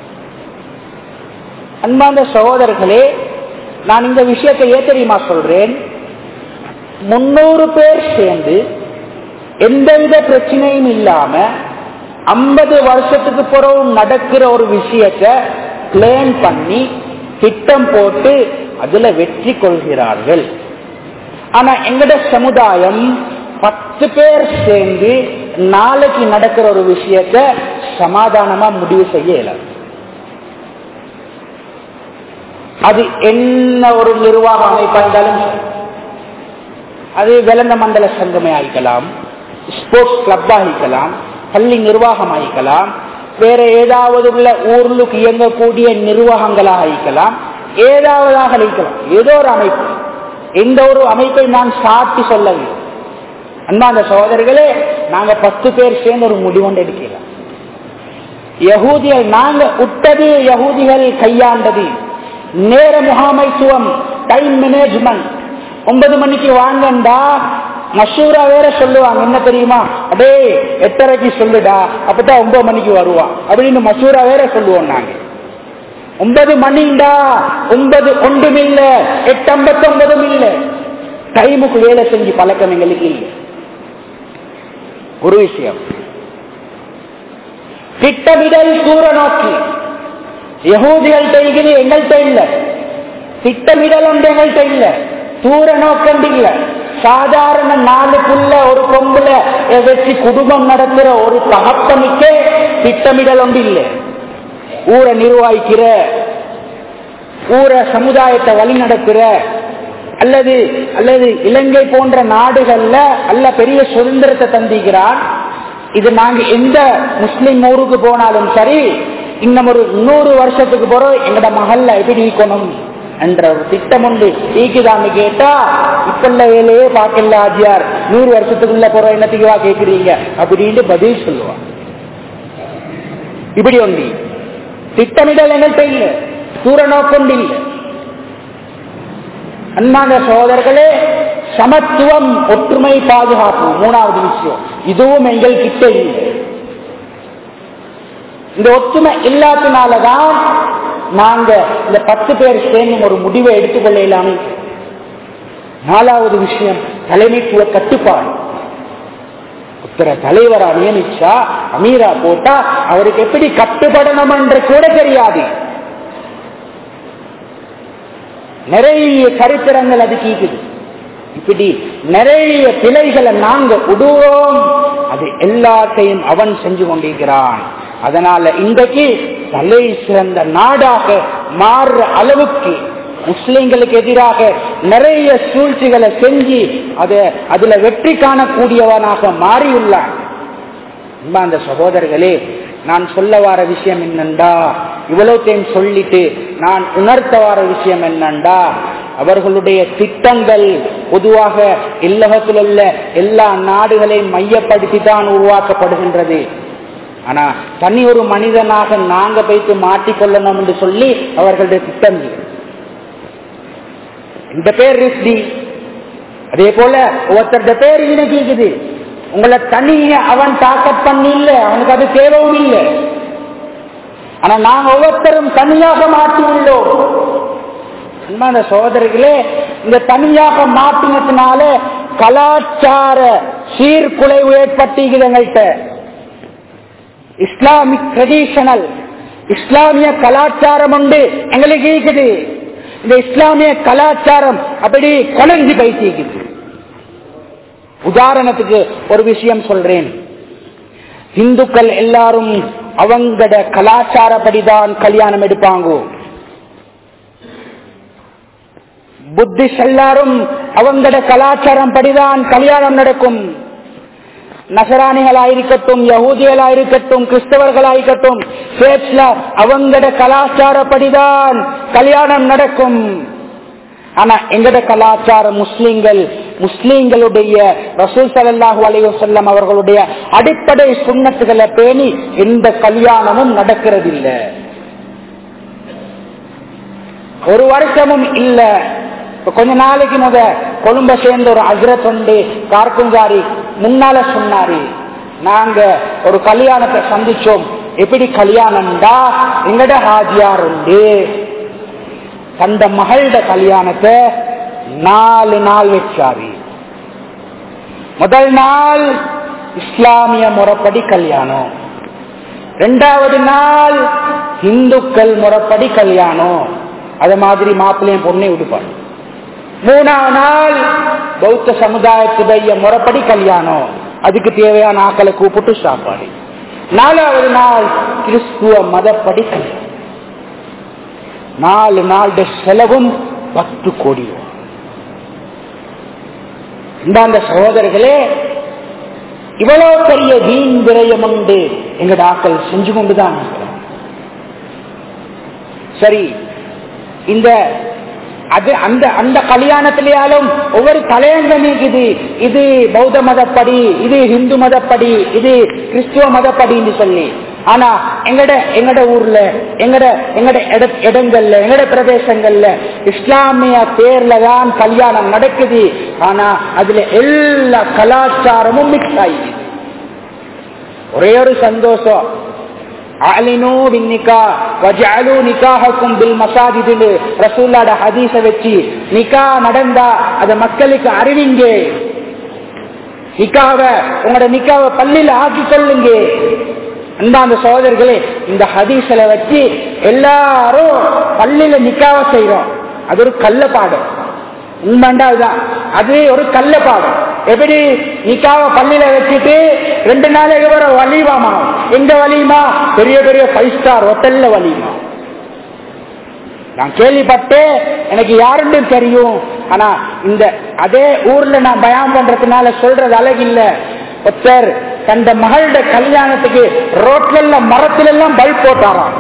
அன்பார்ந்த சகோதரர்களே நான் இந்த விஷயத்தை ஏன் தெரியுமா சொல்றேன் முன்னூறு பேர் சேர்ந்து எந்தவித பிரச்சனையும் இல்லாம ஐம்பது வருஷத்துக்கு பிறகு நடக்கிற ஒரு விஷயத்த பிளான் பண்ணி திட்டம் போட்டு அதுல வெற்றி கொள்கிறார்கள் ஆனா எங்கட சமுதாயம் பத்து பேர் சேர்ந்து நாளைக்கு நடக்கிற ஒரு விஷயத்த சமாதானமா முடிவு செய்ய இயலாது அது என்ன ஒரு நிர்வாக அமைப்பா இருந்தாலும் சரி. அது விளந்த மண்டல சங்கமே ஆகிக்கலாம் ஸ்போர்ட்ஸ் கிளப் ஆகிக்கலாம் பள்ளி நிர்வாகம் ஆகிக்கலாம் வேற ஏதாவது உள்ள ஊர்களுக்கு இயங்கக்கூடிய நிர்வாகங்களாக ஆகிக்கலாம் ஏதாவதாக அழைக்கலாம் ஏதோ ஒரு அமைப்பு எந்த ஒரு அமைப்பை நான் சாட்டி சொல்லவில்லை அன்பாந்த சகோதரர்களே நாங்க பத்து பேர் சேர்ந்து ஒரு முடிவொண்டு எடுக்கலாம் யகூதிகள் நாங்க விட்டது யகூதிகள் கையாண்டது நேர முகாமைத்துவம் டைம் மேனேஜ்மெண்ட் ஒன்பது மணிக்கு வாங்கண்டா மசூரா வேற சொல்லுவாங்க என்ன தெரியுமா அடே எட்டரைக்கு சொல்லுடா அப்பதான் ஒன்பது மணிக்கு வருவான் அப்படின்னு மசூரா வேற சொல்லுவோம் நாங்க ஒன்பது மணிண்டா ஒன்பது ஒன்றும் இல்ல எட்டு ஐம்பத்தி ஒன்பதும் இல்ல டைமுக்கு வேலை செஞ்சு பழக்கம் எங்களுக்கு இல்லை ஒரு விஷயம் திட்டமிடல் தூர நோக்கி யகூதிகள்கிட்ட இருக்குது எங்கள்கிட்ட இல்ல திட்டமிடல் ஒன்று எங்கள்கிட்ட இல்ல தூர நோக்கண்டு இல்ல சாதாரண நாளுக்குள்ள ஒரு பொம்புல வச்சு குடும்பம் நடத்துற ஒரு தகப்பனுக்கே திட்டமிடல் ஒன்று இல்லை ஊரை நிர்வகிக்கிற ஊரை சமுதாயத்தை வழி நடத்துற அல்லது அல்லது இலங்கை போன்ற நாடுகள்ல அல்ல பெரிய சுதந்திரத்தை தந்திக்கிறான் இது நாங்க எந்த முஸ்லிம் ஊருக்கு போனாலும் சரி இன்னும் ஒரு நூறு வருஷத்துக்கு போறோம் எங்கட மகள்ல எப்படி ஈக்கணும் என்ற ஒரு திட்டம் உண்டு ஈக்குதான்னு கேட்டா இப்பல்ல வேலையே பார்க்கல ஆஜியார் நூறு வருஷத்துக்குள்ள போறோம் என்னத்துக்குவா கேக்குறீங்க அப்படின்னு பதில் சொல்லுவான் இப்படி ஒண்டி திட்டமிடல் எங்கள்கிட்ட இல்லை தூர நோக்கொண்டு இல்லை அன்பான சகோதரர்களே சமத்துவம் ஒற்றுமை பாதுகாப்பு மூணாவது விஷயம் இதுவும் எங்கள் கிட்ட இல்லை இந்த ஒற்றுமை இல்லாதனாலதான் நாங்க இந்த பத்து பேர் சேர்ந்து ஒரு முடிவை எடுத்துக்கொள்ள இல்லாம நாலாவது விஷயம் தலைமைத்துவ கட்டுப்பாடு ஒருத்தர தலைவரா நியமிச்சா அமீரா போட்டா அவருக்கு எப்படி கட்டுப்படணும் என்று கூட தெரியாது நிறைய சரித்திரங்கள் அது கீக்குது இப்படி நிறைய பிழைகளை நாங்க விடுவோம் அது எல்லாத்தையும் அவன் செஞ்சு கொண்டிருக்கிறான் அதனால இன்றைக்கு தலை சிறந்த நாடாக மாறுற அளவுக்கு முஸ்லிம்களுக்கு எதிராக நிறைய சூழ்ச்சிகளை செஞ்சு அத அதுல வெற்றி காணக்கூடியவனாக மாறியுள்ளான் அந்த சகோதரர்களே நான் சொல்ல வர விஷயம் என்னண்டா இவ்வளவுத்தையும் சொல்லிட்டு நான் உணர்த்த வர விஷயம் என்னண்டா அவர்களுடைய திட்டங்கள் பொதுவாக இல்லகத்தில் உள்ள எல்லா நாடுகளையும் மையப்படுத்தி தான் உருவாக்கப்படுகின்றது ஆனா தனி ஒரு மனிதனாக நாங்க போய்த்து மாட்டிக்கொள்ளணும் என்று சொல்லி அவர்களுடைய திட்டம் இது இந்த பேர் ரிஸ்டி அதே போல ஒருத்தருடைய பேர் இணைக்குது உங்களை தனிய அவன் தாக்கத் பண்ணி இல்ல அவனுக்கு அது தேவையும் இல்லை ஆனா நாங்க ஒவ்வொருத்தரும் தனியாக மாற்றி உள்ளோம் அன்பான சோதரிகளே இந்த தனியாக மாற்றினதுனால கலாச்சார சீர்குலைவு ஏற்பட்டீங்க எங்கள்கிட்ட இஸ்லாமிக் ட்ரெடிஷனல் இஸ்லாமிய கலாச்சாரம் உண்டு எங்களுக்கு இருக்குது இந்த இஸ்லாமிய கலாச்சாரம் அப்படி குழந்தி பைத்திக்குது உதாரணத்துக்கு ஒரு விஷயம் சொல்றேன் இந்துக்கள் எல்லாரும் அவங்கட கலாச்சாரப்படிதான் கல்யாணம் எடுப்பாங்க புத்திஸ் எல்லாரும் அவங்கட கலாச்சாரம் படிதான் கல்யாணம் நடக்கும் நசராணிகளாயிருக்கட்டும் யகூதிகளாயிருக்கட்டும் கிறிஸ்தவர்களாயிருக்கட்டும் சேர்ச்ல அவங்கட கலாச்சாரப்படிதான் கல்யாணம் நடக்கும் ஆனா எங்கட கலாச்சாரம் முஸ்லிம்கள் முஸ்லிம்களுடைய ரசூல் சல்லாஹூ அலைவசல்லம் அவர்களுடைய அடிப்படை சுண்ணத்துகளை பேணி எந்த கல்யாணமும் நடக்கிறதில்லை ஒரு வருஷமும் இல்ல கொஞ்ச நாளைக்கு முத கொழும்ப சேர்ந்த ஒரு அஜரத் உண்டு கார்குங்காரி முன்னால சொன்னாரு நாங்க ஒரு கல்யாணத்தை சந்திச்சோம் எப்படி கல்யாணம்டா எங்கட ஹாஜியார் உண்டு தந்த மகளோட கல்யாணத்தை நாலு நாள் வச்சாரு முதல் நாள் இஸ்லாமிய முறைப்படி கல்யாணம் ரெண்டாவது நாள் இந்துக்கள் முறைப்படி கல்யாணம் அது மாதிரி மாப்பிள்ளையும் பொண்ணை விடுப்பார் மூணாவது நாள் பௌத்த சமுதாயத்துடைய முறைப்படி கல்யாணம் அதுக்கு தேவையான ஆக்களை கூப்பிட்டு சாப்பாடு நாலாவது நாள் கிறிஸ்துவ மதப்படி கல்யாணம் நாலு நாள் செலவும் பத்து கோடி இந்த சகோதரர்களே இவ்வளவு பெரிய வீண் விரயம் உண்டு எங்கட ஆக்கள் செஞ்சு கொண்டுதான் இருக்கிறோம் சரி இந்த அது அந்த அந்த கல்யாணத்திலேயாலும் ஒவ்வொரு தலையங்கம் இருக்குது இது பௌத்த மதப்படி இது இந்து மதப்படி இது கிறிஸ்துவ மதப்படின்னு சொல்லி ஆனா எங்கட எங்கட ஊர்ல எங்கட எங்கட இடங்கள்ல எங்கட பிரதேசங்கள்ல இஸ்லாமிய பேர்ல தான் கல்யாணம் நடக்குது ஆனா அதுல எல்லா கலாச்சாரமும் மிக்ஸ் ஆயிடுது ஒரே ஒரு சந்தோஷம் ரசூல்லாட ஹதீச வச்சு நிக்கா நடந்தா அத மக்களுக்கு அறிவிங்க நிக்காவ உங்களோட நிக்காவ பள்ளியில ஆக்கி கொள்ளுங்க அந்த சோதர்களே இந்த ஹதீசல வச்சு எல்லாரும் பள்ளியில நிக்காவ செய்யறோம் அது ஒரு கள்ள பாடம் உண்மைண்டா அதுதான் அது ஒரு கல்ல பாடம் எப்படி நிக்காவ பள்ளியில வச்சுட்டு ரெண்டு நாளைக்கு வர வலிமாமா எங்க வலிமா பெரிய பெரிய ஃபைவ் ஸ்டார் ஹோட்டல்ல வலிமா நான் கேள்விப்பட்டேன் எனக்கு யாருன்னு தெரியும் ஆனா இந்த அதே ஊர்ல நான் பயம் பண்றதுனால சொல்றது அழகு இல்ல ஒருத்தர் தந்த மகளோட கல்யாணத்துக்கு ரோட்ல எல்லாம் மரத்துல எல்லாம் பல்ப் போட்டாராம்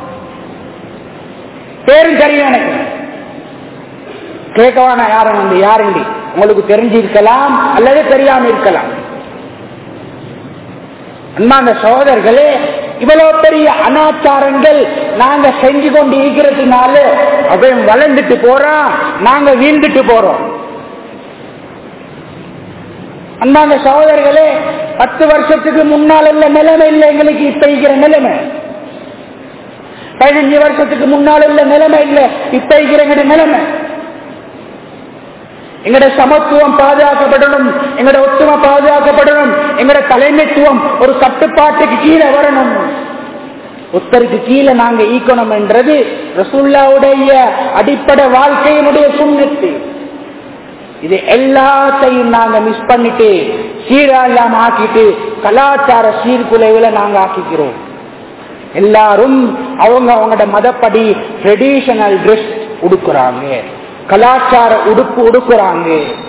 பேரும் தெரியும் எனக்கு கேட்கவா நான் யாரும் வந்து யாருண்டி உங்களுக்கு தெரிஞ்சிருக்கலாம் அல்லது தெரியாம இருக்கலாம் அன்பாந்த சகோதரர்களே இவ்வளவு பெரிய அனாச்சாரங்கள் நாங்க செஞ்சு கொண்டு இருக்கிறதுனால அவன் வளர்ந்துட்டு போறான் நாங்க வீழ்ந்துட்டு போறோம் அன்பாந்த சகோதரர்களே பத்து வருஷத்துக்கு முன்னால் உள்ள நிலைமை இல்லை எங்களுக்கு இப்ப இருக்கிற நிலைமை பதினஞ்சு வருஷத்துக்கு முன்னால் உள்ள நிலைமை இல்லை இப்ப இருக்கிற நிலைமை எங்கட சமத்துவம் பாதுகாக்கப்படணும் எங்கட ஒத்துமை பாதுகாக்கப்படணும் எங்கட தலைமைத்துவம் ஒரு கட்டுப்பாட்டுக்கு கீழே வரணும் ஒருத்தருக்கு கீழே நாங்க ஈக்கணும் என்றது ரசுல்லாவுடைய அடிப்படை வாழ்க்கையினுடைய சுண்ணத்து இது எல்லாத்தையும் நாங்க மிஸ் பண்ணிட்டு சீரா இல்லாம ஆக்கிட்டு கலாச்சார சீர்குலைவுல நாங்க ஆக்கிக்கிறோம் எல்லாரும் அவங்க அவங்களோட மதப்படி ட்ரெடிஷனல் ட்ரெஸ் உடுக்குறாங்க கலாச்சார உடுப்பு உடுக்குறாங்க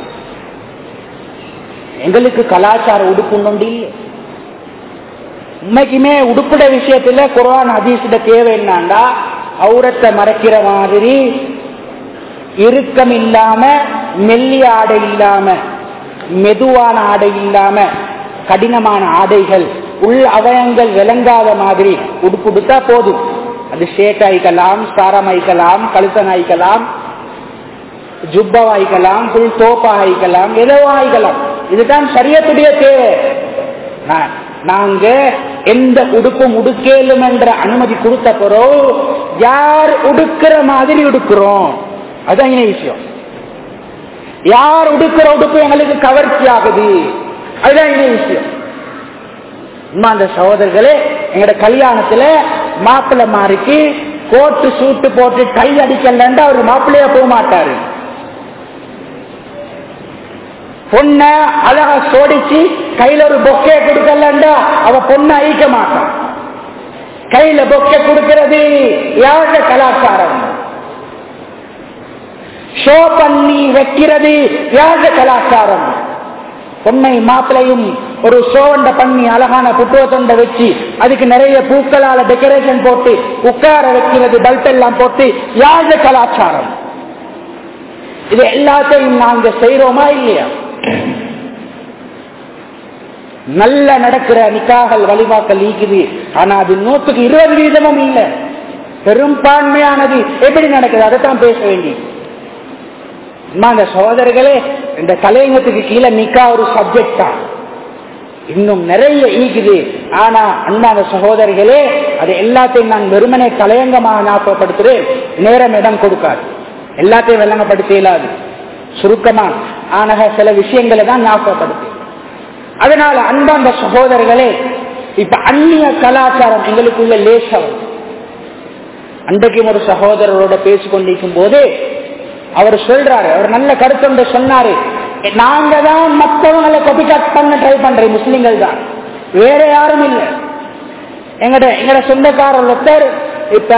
எங்களுக்கு கலாச்சார உடுப்பு ஒன்று இல்லை உண்மைக்குமே உடுப்புட விஷயத்துல குரான் ஹதீஸிட தேவை என்னண்டா அவுரத்தை மறைக்கிற மாதிரி இறுக்கம் இல்லாம மெல்லிய ஆடை இல்லாம மெதுவான ஆடை இல்லாம கடினமான ஆடைகள் உள் அவயங்கள் விளங்காத மாதிரி உடுப்பு உடுத்தா போதும் அது ஷேட் ஆயிக்கலாம் சாரம் ஆயிக்கலாம் கழுத்தன் ஆயிக்கலாம் ஜுப்பா ஆயிக்கலாம் புல் தோப்பா ஆயிக்கலாம் எதோ ஆயிக்கலாம் இதுதான் சரியத்துடைய தேவை நாங்க எந்த உடுப்பும் உடுக்கலும் என்ற அனுமதி கொடுத்த பிறகு யார் உடுக்கிற மாதிரி உடுக்கிறோம் அதுதான் இன விஷயம் யார் உடுக்கிற உடுப்பு எங்களுக்கு கவர்ச்சி ஆகுது அதுதான் இன விஷயம் அந்த சகோதரர்களே எங்கட கல்யாணத்துல மாப்பிள்ளை மாறிக்கு கோட்டு சூட்டு போட்டு கை அடிக்கலன்னா அவர் மாப்பிள்ளையா போக மாட்டாரு பொண்ண அழகா சோடிச்சு கையில ஒரு பொக்கே கொடுக்கலண்டா அவ பொண்ணை அழிக்க மாட்டான் கையில பொக்கே கொடுக்கிறது யாருடைய கலாச்சாரம் ஷோ பண்ணி வைக்கிறது யாருடைய கலாச்சாரம் பொண்ணை மாப்பிளையும் ஒரு சோவண்ட பண்ணி அழகான புட்டுவத்தொண்ட வச்சு அதுக்கு நிறைய பூக்களால டெக்கரேஷன் போட்டு உட்கார வைக்கிறது பல்ப் எல்லாம் போட்டு யாருடைய கலாச்சாரம் இது எல்லாத்தையும் நாங்க செய்யறோமா இல்லையா நல்ல நடக்கிற நிக்காகல் வழிபாக்கள் ஈக்குது ஆனா அது நூற்றுக்கு இருபது வீதமும் இல்லை பெரும்பான்மையானது எப்படி நடக்குது அதைத்தான் பேச வேண்டி அந்த சகோதரர்களே இந்த தலையங்கத்துக்கு கீழே நிக்கா ஒரு சப்ஜெக்ட் தான் இன்னும் நிறைய ஈக்குது ஆனா அன்பான சகோதரிகளே அது எல்லாத்தையும் நான் வெறுமனே தலையங்கமாக ஞாபகப்படுத்துறேன் நேரம் இடம் கொடுக்காது எல்லாத்தையும் விளங்கப்படுத்த இயலாது சுருக்கமா ஆனக சில விஷயங்களை தான் ஞாபகப்படுத்து அதனால அன்பாந்த சகோதரர்களே இப்ப அந்நிய கலாச்சாரம் எங்களுக்குள்ள லேசம் அன்றைக்கும் ஒரு சகோதரரோட பேசிக்கொண்டிருக்கும் போது அவர் சொல்றாரு அவர் நல்ல கருத்தொன்று சொன்னாரு நாங்க தான் மற்றவங்களை கொப்பி கட் பண்ண ட்ரை பண்றேன் முஸ்லிம்கள் தான் வேற யாரும் இல்லை எங்கட எங்கட சொந்தக்காரர் ஒருத்தர் இப்ப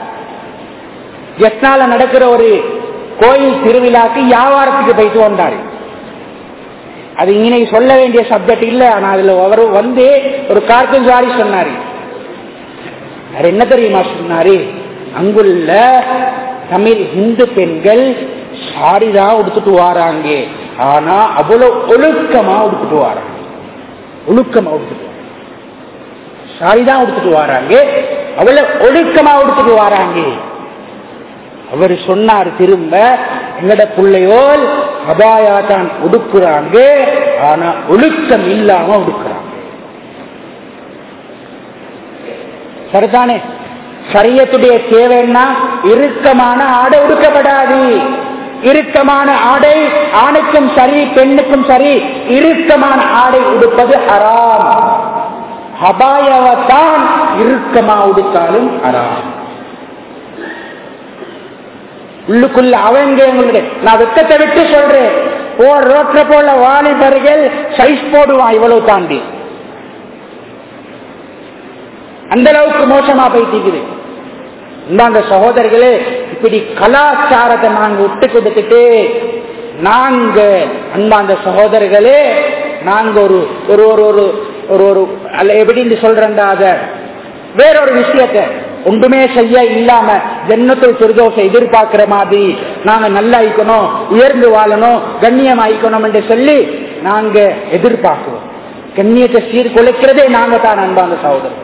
எஸ்னால நடக்கிற ஒரு கோயில் திருவிழாக்கு வியாபாரத்துக்கு போயிட்டு வந்தாரு அது இன்னைக்கு சொல்ல வேண்டிய சப்ஜெக்ட் இல்ல ஆனா அதுல அவர் வந்து ஒரு கார்ட்டூன் சாரி சொன்னாரு அது என்ன தெரியுமா சொன்னாரு அங்குள்ள தமிழ் இந்து பெண்கள் சாரிதான் உடுத்துட்டு வாராங்க ஆனா அவ்வளவு ஒழுக்கமா உடுத்துட்டு வாராங்க ஒழுக்கமா உடுத்துட்டு சாரிதான் உடுத்துட்டு வாராங்க அவ்வளவு ஒழுக்கமா உடுத்துட்டு வாராங்க அவர் சொன்னார் திரும்ப எங்கட பிள்ளையோல் அபாயா தான் உடுக்குறாங்க ஆனா ஒழுக்கம் இல்லாம உடுக்குறாங்க சரிதானே சரியத்துடைய தேவைன்னா இறுக்கமான ஆடை உடுக்கப்படாது இறுக்கமான ஆடை ஆணுக்கும் சரி பெண்ணுக்கும் சரி இறுக்கமான ஆடை உடுப்பது அறாம் அபாயவத்தான் இறுக்கமா உடுத்தாலும் அறாம் உள்ளுக்குள்ள அவங்க எங்களுடைய நான் வெக்கத்தை விட்டு சொல்றேன் போற ரோட்ல போல வாலிபர்கள் சைஸ் போடுவான் இவ்வளவு தாண்டி அந்த அளவுக்கு மோசமா போயிட்டு இந்தாங்க சகோதரர்களே இப்படி கலாச்சாரத்தை நாங்க விட்டு கொடுத்துட்டு நாங்க அன்பாந்த சகோதரர்களே நாங்க ஒரு ஒரு ஒரு ஒரு ஒரு ஒரு அல்ல எப்படின்னு சொல்றேன்டா அத வேறொரு விஷயத்தை ஒன்றுமே செய்ய இல்லாம ஜன்னத்துள் சுருதோஷை எதிர்பார்க்கிற மாதிரி நாங்க நல்லா ஆயிக்கணும் உயர்ந்து வாழணும் கண்ணியம் ஆயிக்கணும் என்று சொல்லி நாங்க எதிர்பார்க்கிறோம் கண்ணியத்தை சீர்குலைக்கிறதே நாங்க தான் அன்பாந்த சகோதரர்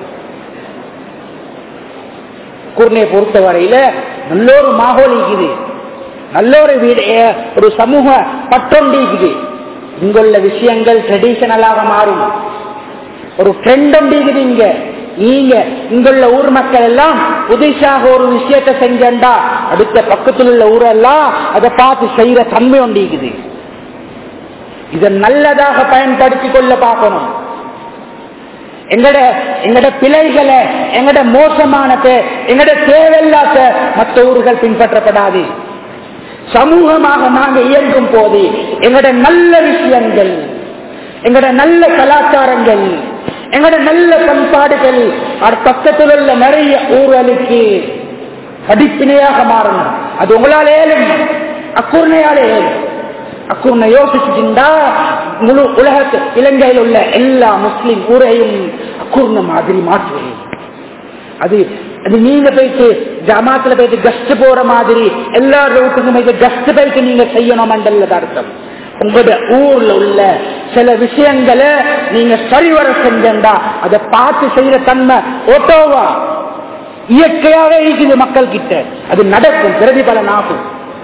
கூர்ணையை பொறுத்தவரையில நல்ல ஒரு மாகோல் இருக்குது நல்ல ஒரு வீடு ஏ- ஒரு சமூக பட்டொண்டி இருக்குது இங்குள்ள விஷயங்கள் ட்ரெடிஷனலாக மாறும் ஒரு ட்ரெண்ட் ஒன்று இருக்குது இங்க நீங்க இங்குள்ள ஊர் மக்கள் எல்லாம் புதுசாக ஒரு விஷயத்தை செஞ்சண்டா அடுத்த பக்கத்தில் உள்ள ஊரெல்லாம் அதை பார்த்து செய்யற தன்மை ஒன்று இருக்குது இதை நல்லதாக பயன்படுத்திக் கொள்ள பார்க்கணும் எங்கட எங்கட பிழைகளை எங்கட மோசமானதை எங்கட தேவையில்லாத மற்ற ஊர்கள் பின்பற்றப்படாது சமூகமாக நாங்க இயங்கும் போது எங்கட நல்ல விஷயங்கள் எங்கட நல்ல கலாச்சாரங்கள் எங்கட நல்ல பண்பாடுகள் அது பக்கத்தில் உள்ள நிறைய ஊர்களுக்கு படிப்பினையாக மாறணும் அது உங்களால் ஏலும் அக்கூர்ணையால் ஏலும் அக்கூர்ணை யோசிச்சுட்டா முழு உலகத்து இலங்கையில் உள்ள எல்லா முஸ்லிம் ஊரையும் அக்கூர்ண மாதிரி மாற்றுவேன் அது அது நீங்க போயிட்டு ஜமாத்துல போயிட்டு கஸ்ட் போற மாதிரி எல்லா ரூட்டுக்கும் போயிட்டு கஸ்ட் போயிட்டு நீங்க செய்யணும் மண்டல அர்த்தம் உங்களோட ஊர்ல உள்ள சில விஷயங்களை நீங்க சரிவர செஞ்சா அதை பார்த்து செய்யற தன்மை ஓட்டோவா இயற்கையாவே இருக்குது மக்கள் கிட்ட அது நடக்கும் பிரதிபலன் ஆகும்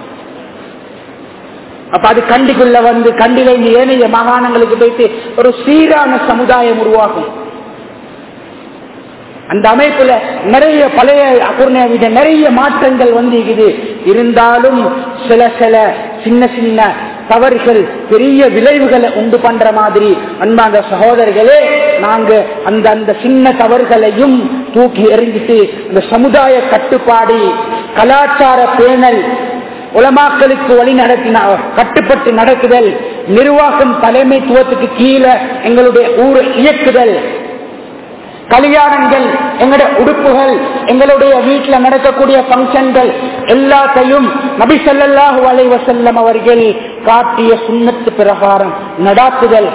அப்ப அது கண்டிக்குள்ள வந்து கண்டில இருந்து ஏனைய மாகாணங்களுக்கு போயிட்டு ஒரு சீரான சமுதாயம் உருவாகும் அந்த அமைப்புல நிறைய பழைய அகுர்ணைய விட நிறைய மாற்றங்கள் வந்து இருக்குது இருந்தாலும் சில சில சின்ன சின்ன தவறுகள் பெரிய விளைவுகளை உண்டு பண்ற மாதிரி அன்பாந்த சகோதரர்களே நாங்க அந்த அந்த சின்ன தவறுகளையும் தூக்கி எறிஞ்சிட்டு அந்த சமுதாய கட்டுப்பாடு கலாச்சார பேணல் உலமாக்களுக்கு வழி நடத்தின கட்டுப்பட்டு நடக்குதல் நிர்வாகம் தலைமைத்துவத்துக்கு கீழே எங்களுடைய ஊரை இயக்குதல் கல்யாணங்கள் எங்களுடைய உடுப்புகள் எங்களுடைய வீட்டில் நடக்கக்கூடிய பங்கன்கள் எல்லாத்தையும் நபி ஸல்லல்லாஹு அலைஹி வஸல்லம் அவர்கள் காட்டிய சுண்ணத்து பிரகாரம் நடாத்துதல்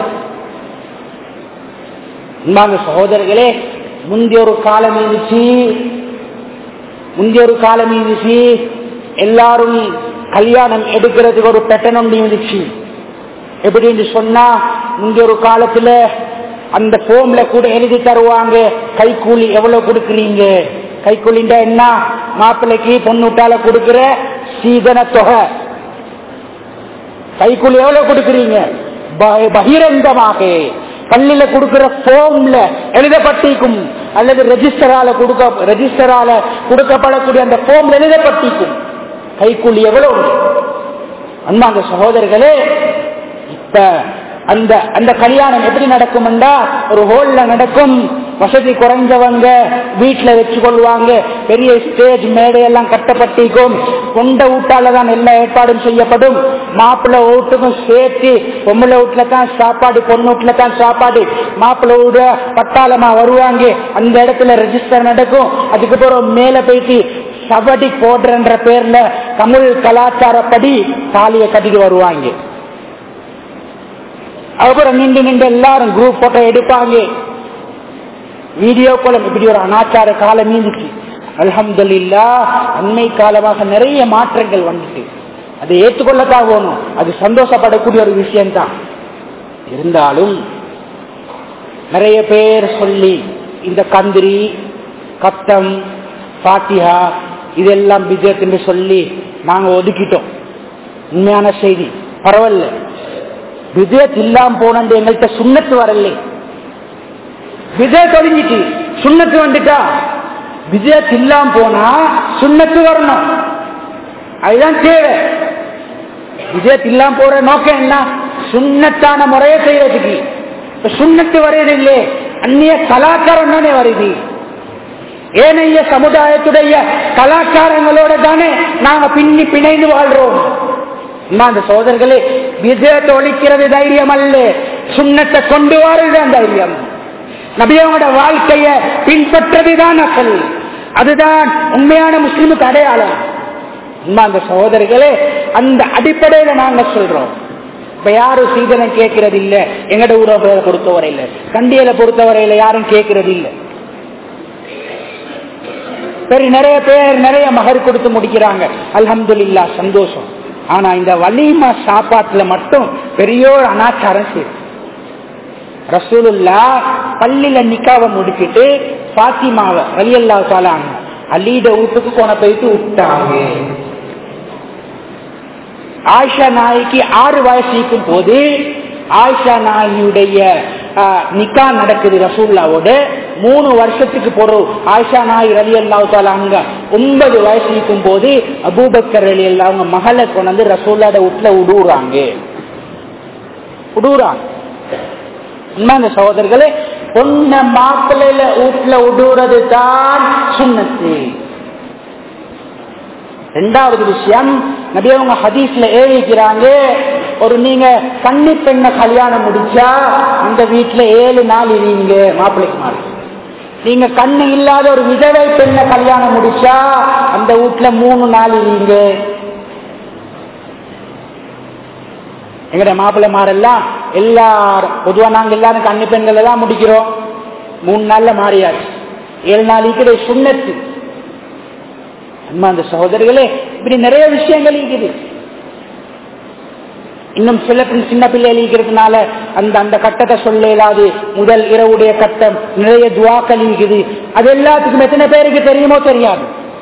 அன்பான சகோதரர்களே முந்தைய ஒரு காலம் இருந்துச்சு முந்தைய ஒரு காலம் இருந்துச்சு எல்லாரும் கல்யாணம் எடுக்கிறதுக்கு ஒரு பெட்டன் ஒன்று இருந்துச்சு எப்படின்னு சொன்னா முந்தைய ஒரு காலத்துல அந்த போம்ல கூட எழுதி தருவாங்க கைக்கூலி எவ்வளவு கொடுக்குறீங்க கைக்கூலிண்டா என்ன மாப்பிள்ளைக்கு பொண்ணுட்டால கொடுக்கிற சீதன தொகை கைக்கூலி எவ்வளவு கொடுக்குறீங்க ப- பகிரங்கமாக பள்ளியில கொடுக்கிற போம்ல எழுதப்பட்டிருக்கும் அல்லது ரெஜிஸ்டரால கொடுக்க ரெஜிஸ்டரால கொடுக்கப்படக்கூடிய அந்த போம்ல எழுதப்பட்டிருக்கும் கைக்கூலி எவ்வளவு அன்பாங்க சகோதரர்களே இப்ப அந்த அந்த கல்யாணம் எப்படி நடக்கும்டா ஒரு ஹோல்ல நடக்கும் வசதி குறைஞ்சவங்க வீட்டுல வச்சு கொள்வாங்க பெரிய ஸ்டேஜ் மேடையெல்லாம் கட்டப்பட்டிருக்கும் கொண்ட வீட்டால தான் எல்லா ஏற்பாடும் செய்யப்படும் மாப்பிள்ளை வீட்டுக்கும் சேர்த்து பொம்பளை வீட்டுல தான் சாப்பாடு பொண்ணு வீட்டுல தான் சாப்பாடு மாப்பிள்ளை வீடு பட்டாளமா வருவாங்க அந்த இடத்துல ரெஜிஸ்டர் நடக்கும் அதுக்கப்புறம் மேல போயிட்டு சபடி போடுறன்ற பேர்ல தமிழ் கலாச்சாரப்படி தாலியை கட்டிட்டு வருவாங்க அப்புறம் நின்று நின்று எல்லாரும் குரூப் போட்டோ எடுப்பாங்க வீடியோ கோலம் இப்படி ஒரு அனாச்சார காலம் மீந்துச்சு அல்ஹம்துலில்லா அண்மை காலமாக நிறைய மாற்றங்கள் வந்துட்டு அதை ஏற்றுக்கொள்ளத்தான் போகணும் அது சந்தோஷப்படக்கூடிய ஒரு விஷயம்தான் இருந்தாலும் நிறைய பேர் சொல்லி இந்த கந்திரி கத்தம் பாத்தியா இதெல்லாம் பிஜெட் என்று சொல்லி நாங்க ஒதுக்கிட்டோம் உண்மையான செய்தி பரவாயில்ல விஜயத் இல்லாம போன எங்கள்கிட்ட சுண்ணத்து வரல விஜய் தொழிஞ்சிட்டு சுண்ணத்து வந்துட்டா விஜயத் இல்லாம போனா சுண்ணத்து வரணும் அதுதான் தேவை விஜயத் இல்லாம போற நோக்கம் என்ன சுண்ணத்தான முறையை செய்யறதுக்கு இப்ப சுண்ணத்து வரையது இல்லையே அந்நிய கலாச்சாரம் தானே வருது ஏனைய சமுதாயத்துடைய கலாச்சாரங்களோட தானே நாங்க பின்னி பிணைந்து வாழ்றோம் அம்மா, அந்த சோதர்களே விஜயத்தை ஒழிக்கிறது தைரியம் அல்ல சுண்ணத்தை கொண்டு வரதுதான் தைரியம் நபியோட வாழ்க்கைய பின்பற்றதுதான் அசல் அதுதான் உண்மையான முஸ்லிமுக்கு அடையாளம் அம்மா, அந்த சகோதரர்களே அந்த அடிப்படையில நாங்க சொல்றோம் இப்ப யாரும் சீதனை கேட்கறது இல்ல எங்கட ஊரை பொறுத்தவரையில கண்டியலை பொறுத்தவரையில யாரும் கேட்கறது இல்ல சரி நிறைய பேர் நிறைய மகர் கொடுத்து முடிக்கிறாங்க அல்ஹம்துலில்லா சந்தோஷம் ஆனா இந்த வலிமா சாப்பாட்டுல மட்டும் பெரிய ஒரு அனாச்சாரம் செய்யுது ரசூலுல்லா பள்ளியில நிக்காவை முடிச்சிட்டு பாத்திமாவை வலியல்லா சாலாங்க அலிட வீட்டுக்கு கொன போயிட்டு விட்டாங்க ஆயிஷா நாய்க்கு ஆறு வயசு இருக்கும் போது ஆயிஷா நாயினுடைய ஆஹ், நிக்கா நடக்குது ரசூல்லாவோட மூணு வருஷத்துக்கு பொருள் ஆயிஷா நாய் ரலி அல்லாஹால அங்க ஒன்பது வயசு இருக்கும் போது அபூபக்கர் ரலி அல்லா அவங்க மகளை கொண்டு வந்து ரசூல்லாட வீட்டுல விடுறாங்க விடுறாங்க உண்மைங்க சகோதரர்களே பொண்ண மாப்பிள்ளையில வீட்டுல விடுறது தான் சுண்ணத்து ரெண்டாவது விஷயம் நபி அவங்க ஹதீஸ்ல ஏவிக்கிறாங்க ஒரு நீங்க கன்னி பெண்ணை கல்யாணம் முடிச்சா அந்த வீட்டுல ஏழு நாள் இருவீங்க மாப்பிள்ளைக்கு மாறி நீங்க கண்ணு இல்லாத ஒரு விதவை பெண்ணை கல்யாணம் முடிச்சா அந்த வீட்டுல மூணு நாள் இருவீங்க எங்கட மாப்பிள்ளை மாறெல்லாம் எல்லாரும் பொதுவா நாங்க எல்லாரும் கன்னி பெண்கள் தான் முடிக்கிறோம் மூணு நாள்ல மாறியாச்சு ஏழு நாளைக்கு சுண்ணத்து அம்மா அந்த சகோதரர்களே இப்படி நிறைய விஷயங்கள் இருக்குது இன்னும் சில பின் சின்ன பிள்ளைகள் இருக்கிறதுனால அந்த அந்த கட்டத்தை சொல்ல இயலாது முதல் இரவுடைய கட்டம் நிறைய துவாக்கள் இருக்குது அது எல்லாத்துக்கும் எத்தனை பேருக்கு தெரியுமோ தெரியாது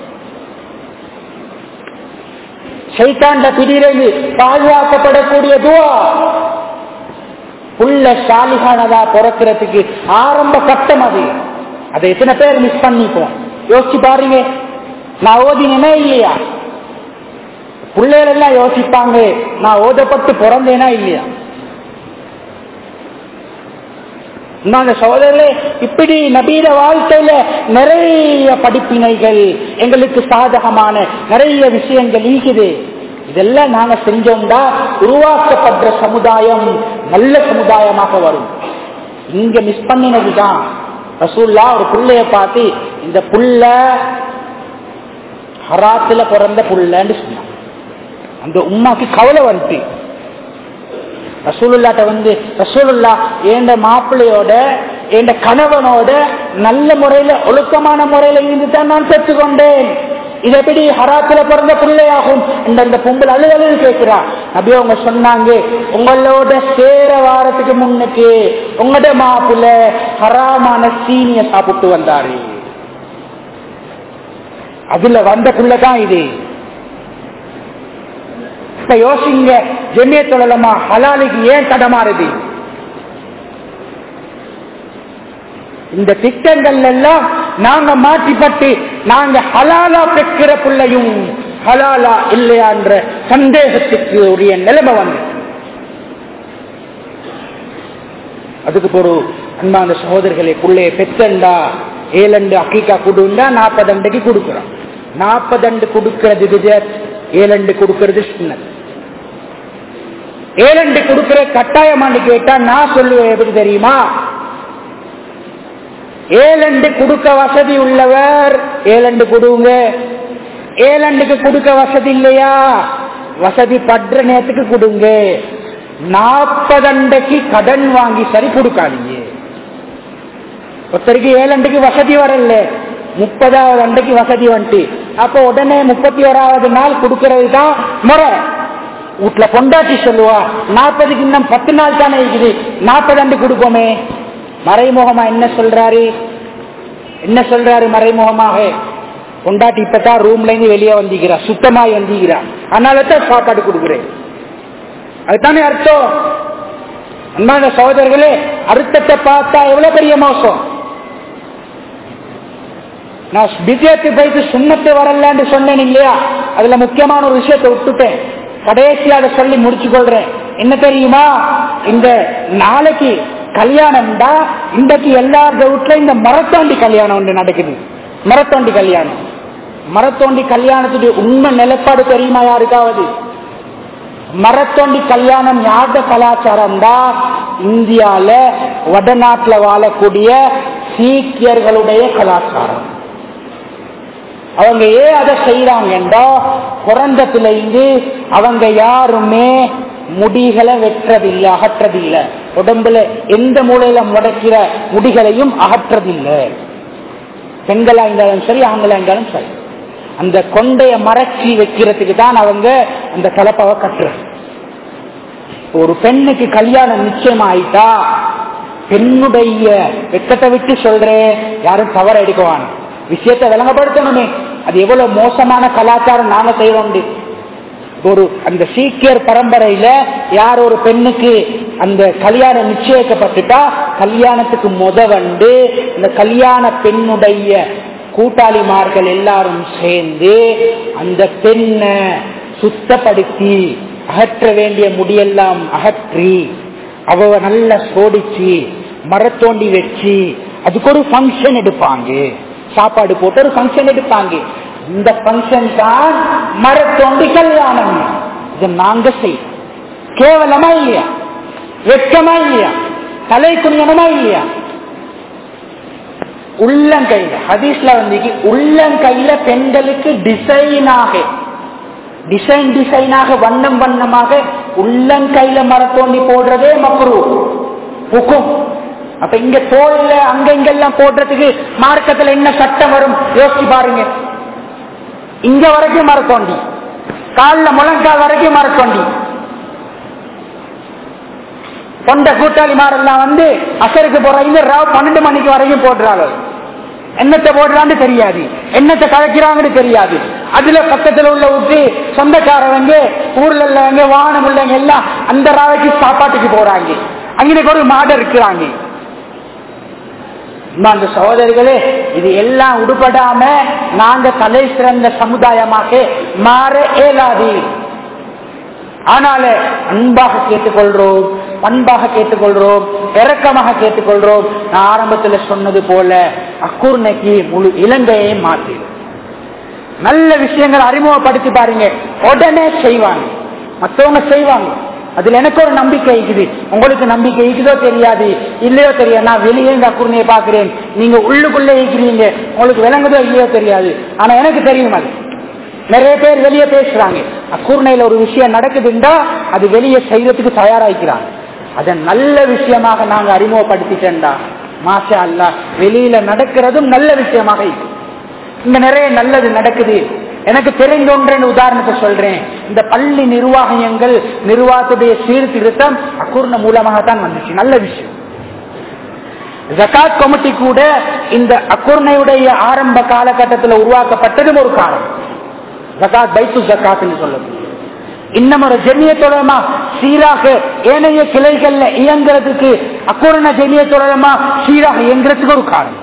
சைத்தாண்ட பிடிரது பாதுகாக்கப்படக்கூடிய துவா புள்ள சாலிகானதா பிறக்கிறதுக்கு ஆரம்ப கட்டம் அது அதை எத்தனை பேர் மிஸ் பண்ணிப்போம் யோசிச்சு பாருங்க நான் ஓதினேனா இல்லையா பிள்ளைகள் எல்லாம் யோசிப்பாங்க நான் ஓதப்பட்டு பிறந்தேனா இல்லையா அந்த சகோதரர்களே இப்படி நபீர வாழ்க்கையில நிறைய படிப்பினைகள் எங்களுக்கு சாதகமான நிறைய விஷயங்கள் ஈகுது இதெல்லாம் நாங்க செஞ்சோம்டா உருவாக்கப்படுற சமுதாயம் நல்ல சமுதாயமாக வரும் இங்க மிஸ் பண்ணினதுதான் ரசூல்லா ஒரு புள்ளைய பார்த்து இந்த புள்ள ஹராத்துல பிறந்த புள்ளன்னு சொன்னான் அந்த உமாக்கு கவலை வந்துட்டு ரசூலுல்லாட்ட வந்து ரசூலுல்லா எந்த மாப்பிள்ளையோட எந்த கணவனோட நல்ல முறையில ஒழுக்கமான முறையில இருந்து தான் நான் பெற்றுக்கொண்டேன் இது எப்படி ஹராத்துல பிறந்த பிள்ளையாகும் இந்த அந்த பொங்கல் அழு அழுது கேட்கிறா அப்படி அவங்க சொன்னாங்க உங்களோட சேர வாரத்துக்கு முன்னுக்கு உங்களோட மாப்பிள்ள ஹராமான சீனிய சாப்பிட்டு வந்தாரு அதுல வந்த புள்ளதான் இது இப்ப யோசிங்க ஜெமிய தொழலமா ஹலாலுக்கு ஏன் தடமாறுது இந்த திட்டங்கள் எல்லாம் நாங்க மாற்றிப்பட்டு நாங்க ஹலாலா பெற்கிற பிள்ளையும் ஹலாலா இல்லையா என்ற சந்தேகத்துக்கு உரிய நிலைமை வந்து அதுக்கு ஒரு அன்பான சகோதரர்களை பிள்ளைய பெற்றண்டா ஏழண்டு அக்கீக்கா கொடுண்டா நாற்பது அண்டைக்கு கொடுக்குறோம் நாற்பது அண்டு கொடுக்கிறது விஜயத் ஏழண்டு கொடுக்கிறது சின்னது ஏழண்டு கொடுக்கிற கட்டாயமான்னு கேட்டா நான் சொல்லுவேன் எப்படி தெரியுமா ஏழண்டு கொடுக்க வசதி உள்ளவர் ஏழண்டு கொடுங்க ஏழண்டுக்கு கொடுக்க வசதி இல்லையா வசதி படுற நேரத்துக்கு கொடுங்க நாற்பது அண்டைக்கு கடன் வாங்கி சரி கொடுக்காதீங்க ஒருத்தருக்கு ஏழண்டுக்கு வசதி வரல முப்பதாவது அண்டைக்கு வசதி வந்துட்டு அப்ப உடனே முப்பத்தி ஓராவது நாள் கொடுக்கறது தான் முறை வீட்டுல பொண்டாட்டி சொல்லுவா நாற்பதுக்கு இன்னும் பத்து நாள் தானே இருக்குது நாற்பது அண்டு கொடுப்போமே மறைமுகமா என்ன சொல்றாரு என்ன சொல்றாரு மறைமுகமாக பொண்டாட்டி இப்பதான் ரூம்ல இருந்து வெளியே வந்திக்கிறா சுத்தமாய் வந்திக்கிறா அதனால தான் சாப்பாடு கொடுக்குறேன் அதுதானே அர்த்தம் அன்பான சகோதரர்களே அர்த்தத்தை பார்த்தா எவ்வளவு பெரிய மோசம் நான் விஜயத்தை போயிட்டு சுண்ணத்தை வரலன்னு சொன்னேன் இல்லையா அதுல முக்கியமான ஒரு விஷயத்தை விட்டுட்டேன் கடைசி அதை சொல்லி முடிச்சு கொள்றேன் என்ன தெரியுமா இந்த நாளைக்கு கல்யாணம்டா இன்றைக்கு எல்லா வீட்டுல இந்த மரத்தாண்டி கல்யாணம் ஒன்று நடக்குது மரத்தோண்டி கல்யாணம் மரத்தோண்டி கல்யாணத்துடைய உண்மை நிலப்பாடு தெரியுமா யாருக்காவது மரத்தோண்டி கல்யாணம் யார்த கலாச்சாரம் தான் இந்தியால வடநாட்டுல வாழக்கூடிய சீக்கியர்களுடைய கலாச்சாரம் அவங்க ஏன் அதை செய்யறாங்கன்றா பிறந்தத்துல இருந்து அவங்க யாருமே முடிகளை வெட்டுறதில்லை அகற்றதில்லை உடம்புல எந்த மூலையில முடக்கிற முடிகளையும் அகற்றதில்லை பெண்களா இருந்தாலும் சரி ஆண்களா இருந்தாலும் சரி அந்த கொண்டைய மறைச்சி வைக்கிறதுக்கு தான் அவங்க அந்த கலப்பாவை கட்டுறது ஒரு பெண்ணுக்கு கல்யாணம் நிச்சயம் ஆயிட்டா பெண்ணுடைய வெக்கத்தை விட்டு சொல்றேன் யாரும் தவற எடுக்குவாங்க விஷயத்தை விளங்கப்படுத்தணுமே அது எவ்வளவு மோசமான கலாச்சாரம் நாங்க செய்யறோம் ஒரு அந்த சீக்கியர் பரம்பரையில யார் ஒரு பெண்ணுக்கு அந்த கல்யாணம் நிச்சயிக்கப்பட்டுட்டா கல்யாணத்துக்கு முத வந்து இந்த கல்யாண பெண்ணுடைய கூட்டாளிமார்கள் எல்லாரும் சேர்ந்து அந்த பெண்ணை சுத்தப்படுத்தி அகற்ற வேண்டிய முடியெல்லாம் அகற்றி அவ நல்லா சோடிச்சு மரத்தோண்டி வச்சு அதுக்கு ஒரு ஃபங்க்ஷன் எடுப்பாங்க சாப்பாடு போட்டு ஒரு ஃபங்க்ஷன் எடுப்பாங்க இந்த ஃபங்க்ஷன் தான் மரத்தோண்டி கல்யாணம் இது நாங்க செய்யும் கேவலமா இல்லையா வெட்கமா இல்லையா தலை குனியனமா இல்லையா உள்ளங்கையில ஹதீஸ்ல வந்து உள்ளங்கையில பெண்களுக்கு டிசைனாக டிசைன் டிசைனாக வண்ணம் வண்ணமாக உள்ளங்கையில மரத்தோண்டி போடுறதே மக்குரு புக்கும் அப்ப இங்க தோல்ல அங்க இங்கெல்லாம் போடுறதுக்கு மார்க்கத்துல என்ன சட்டம் வரும் யோசிச்சு பாருங்க இங்க வரைக்கும் மரத்தோண்டி காலில் முழங்கால் வரைக்கும் மரத்தோண்டி கொண்ட கூட்டாளிமாரெல்லாம் வந்து அசருக்கு போறாங்க ராவ் பன்னெண்டு மணிக்கு வரைக்கும் போடுறாங்க என்னத்தை போடுறான்னு தெரியாது என்னத்தை கலக்கிறாங்கன்னு தெரியாது அதுல பக்கத்துல உள்ள விட்டு சொந்தக்காரவங்க ஊர்ல உள்ளவங்க வாகனம் உள்ளவங்க எல்லாம் அந்த ராவைக்கு சாப்பாட்டுக்கு போறாங்க அங்கே ஒரு மாடு இருக்கிறாங்க அந்த சகோதரிகளே இது எல்லாம் உடுபடாம நாங்க தலை சிறந்த சமுதாயமாக மாற இயலாது ஆனால அன்பாக கேட்டுக்கொள்றோம் பண்பாக கேட்டுக்கொள்றோம் இறக்கமாக கேட்டுக்கொள்றோம் நான் ஆரம்பத்துல சொன்னது போல அக்கூர்ணைக்கு முழு இலங்கையை மாற்றி நல்ல விஷயங்கள் அறிமுகப்படுத்தி பாருங்க உடனே செய்வாங்க மற்றவங்க செய்வாங்க அதுல எனக்கு ஒரு நம்பிக்கை இருக்குது உங்களுக்கு நம்பிக்கை இருக்குதோ தெரியாது இல்லையோ தெரியாது நான் வெளியே இந்த அக்குர்ணையை பாக்குறேன் நீங்க உள்ளுக்குள்ளே இருக்கிறீங்க உங்களுக்கு விளங்குதோ இல்லையோ தெரியாது ஆனா எனக்கு தெரியும் அது நிறைய பேர் வெளியே பேசுறாங்க அக்கூர்ணையில ஒரு விஷயம் நடக்குதுண்டா அது வெளியே செய்யறதுக்கு தயாராகிறாங்க அதை நல்ல விஷயமாக நாங்க அறிமுகப்படுத்திட்டேன்டா மாஷா அல்லா வெளியில நடக்கிறதும் நல்ல விஷயமாக இருக்கு இங்க நிறைய நல்லது நடக்குது எனக்கு தெரிந்த ஒன்றேன்னு உதாரணத்தை சொல்றேன் இந்த பள்ளி நிர்வாகங்கள் நிர்வாகத்துடைய சீர்திருத்தம் அக்கூர்ண மூலமாகத்தான் வந்துச்சு நல்ல விஷயம் ஜக்காத் கமிட்டி கூட இந்த அக்கூர்ணையுடைய ஆரம்ப காலகட்டத்தில் உருவாக்கப்பட்டதும் ஒரு காரணம் ஜக்காத் பைத்து ஜக்காத்னு சொல்லணும் இன்னும் ஒரு ஜெமியத்தொழமா சீராக ஏனைய கிளைகள்ல இயங்குறதுக்கு அக்கூரண ஜெமியத்தொழமா சீராக இயங்குறதுக்கு ஒரு காரணம்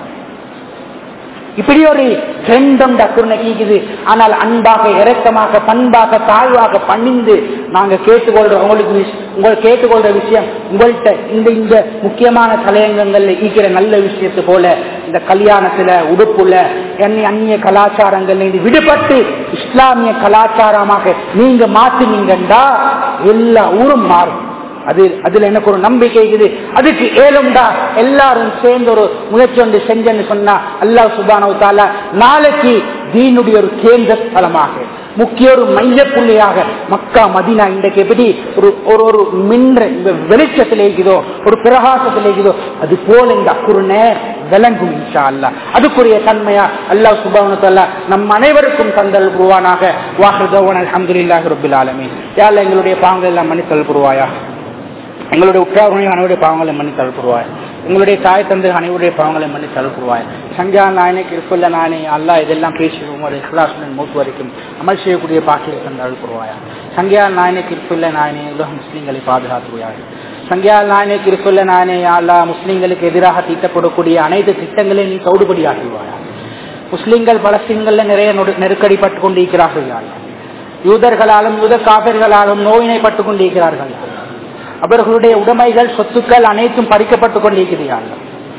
இப்படி ஒரு ட்ரெண்ட் அக்குரணை கீக்குது ஆனால் அன்பாக இறக்கமாக பண்பாக தாழ்வாக பணிந்து நாங்க கேட்டுக்கொள்ற உங்களுக்கு உங்களை கேட்டுக்கொள்ற விஷயம் உங்கள்கிட்ட இந்த இந்த முக்கியமான தலையங்கங்கள்ல ஈக்கிற நல்ல விஷயத்து போல இந்த கல்யாணத்துல உடுப்புல அந்நிய கலாச்சாரங்கள்ல இருந்து விடுபட்டு இஸ்லாமிய கலாச்சாரமாக நீங்க மாத்தினீங்கண்டா எல்லா ஊரும் மாறும் அது அதுல எனக்கு ஒரு நம்பிக்கை இருக்குது அதுக்கு ஏழும்டா எல்லாரும் சேர்ந்து ஒரு முயற்சி ஒன்று செஞ்சேன்னு சொன்னா அல்லாஹ் சுபானவத்தால நாளைக்கு தீனுடைய ஒரு கேந்திர ஸ்தலமாக முக்கிய ஒரு மைய புள்ளியாக மக்கா மதினா இன்றைக்கு எப்படி ஒரு ஒரு ஒரு மின்ற வெளிச்சத்தில் இருக்குதோ ஒரு பிரகாசத்தில் இருக்குதோ அது போல இந்த அக்குறுனே விளங்கும் இன்ஷா அல்லா அதுக்குரிய தன்மையா அல்லாஹ் சுபாவனத்தல்ல நம் அனைவருக்கும் தந்தல் புருவானாக வாஹர்தவன் அலமதுல்லாஹி ரபுல் ஆலமி யாழ்ல எங்களுடைய பாங்கள் எல்லாம் மன்னித்தல் புருவாயா எங்களுடைய உற்றாருடைய அனைவருடைய பாவங்களை மன்னி தழுப்புருவாய் உங்களுடைய தாய் தந்தை அனைவருடைய பாவங்களை மன்னி தழுப்புருவாய் சங்கியா நாயனே கிருப்பல்ல நானே அல்லா இதெல்லாம் பேசி உங்களுடைய இஸ்லாசுடன் மூத்து வரைக்கும் அமல் செய்யக்கூடிய பாக்கியை தந்து அழுப்புருவாயா சங்கியா நாயனே கிருப்பல்ல நாயனே உலக முஸ்லீம்களை பாதுகாத்துவாய் சங்கியா நாயனே கிருப்பல்ல நாயனே அல்லா முஸ்லீம்களுக்கு எதிராக தீட்டப்படக்கூடிய அனைத்து திட்டங்களையும் நீ தௌடுபடி ஆக்குவாயா முஸ்லீம்கள் பலஸ்தீன்கள்ல நிறைய நெருக்கடிப்பட்டு கொண்டிருக்கிறார்கள் யூதர்களாலும் யூத காப்பர்களாலும் நோயினைப்பட்டுக் கொண்டிருக்கிறார்கள் அவர்களுடைய உடைமைகள் சொத்துக்கள் அனைத்தும் பறிக்கப்பட்டுக் கொண்டிருக்கிறார்கள்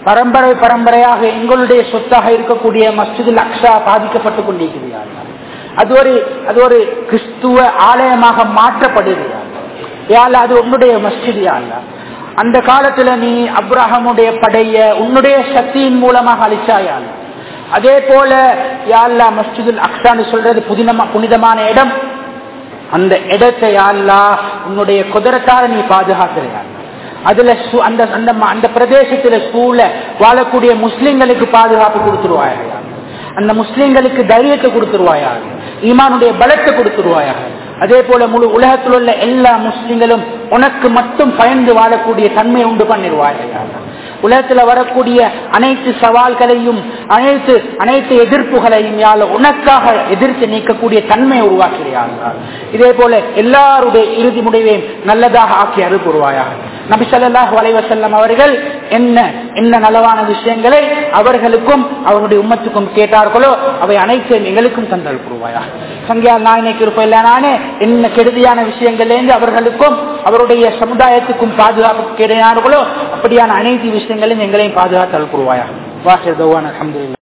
பரம்பரை பரம்பரையாக எங்களுடைய சொத்தாக இருக்கக்கூடிய மஸ்ஜிதில் அக்ஷா பாதிக்கப்பட்டுக் கொண்டிருக்கிறார் அது ஒரு அது ஒரு கிறிஸ்துவ ஆலயமாக மாற்றப்படுகிறார் யாழ் அது உன்னுடைய மஸ்ஜித் யாழ்லா அந்த காலத்துல நீ அப்ராஹமுடைய படைய உன்னுடைய சக்தியின் மூலமாக அழிச்சாயால் அதே போல யாழ்லா மஸ்ஜிதுல் அக்ஷான்னு சொல்றது புதினமா புனிதமான இடம் அந்த இடத்தை யாழ்லா உன்னுடைய குதிரத்தால நீ பாதுகாக்கிறார் அதுல சு- அந்த அந்த ம- அந்த பிரதேசத்துல சூழ வாழக்கூடிய முஸ்லிம்களுக்கு பாதுகாப்பு கொடுத்துருவாயா அந்த முஸ்லிம்களுக்கு தைரியத்தை கொடுத்துருவாயா ஈமானுடைய பலத்தை கொடுத்துருவாயா அதே போல முழு உலகத்தில் உள்ள எல்லா முஸ்லிம்களும் உனக்கு மட்டும் பயந்து வாழக்கூடிய தன்மை உண்டு பண்ணிடுவாயா உலகத்துல வரக்கூடிய அனைத்து சவால்களையும் அனைத்து அனைத்து எதிர்ப்புகளையும் யாழ் உனக்காக எதிர்த்து நீக்கக்கூடிய தன்மையை உருவாக்குகிறார்கள் இதே போல எல்லாருடைய இறுதி முடிவையும் நல்லதாக ஆக்கி அருள்புரிவாயாக நபி ஸல்லல்லாஹு அலைஹி வஸல்லம் அவர்கள் என்ன என்ன நலவான விஷயங்களை அவர்களுக்கும் அவருடைய உம்மத்துக்கும் கேட்டார்களோ அவை அனைத்தையும் எங்களுக்கும் தந்தல் புரிவாயா சங்கியால் நாயனைக்கு இருப்ப நானே என்ன கெடுதியான விஷயங்களிலிருந்து அவர்களுக்கும் அவருடைய சமுதாயத்துக்கும் பாதுகாப்பு கேட்டார்களோ அப்படியான அனைத்து விஷயங்களையும் எங்களையும் பாதுகாத்தல் புரிவாயா வாசிர் தவான் அலமதுல்லா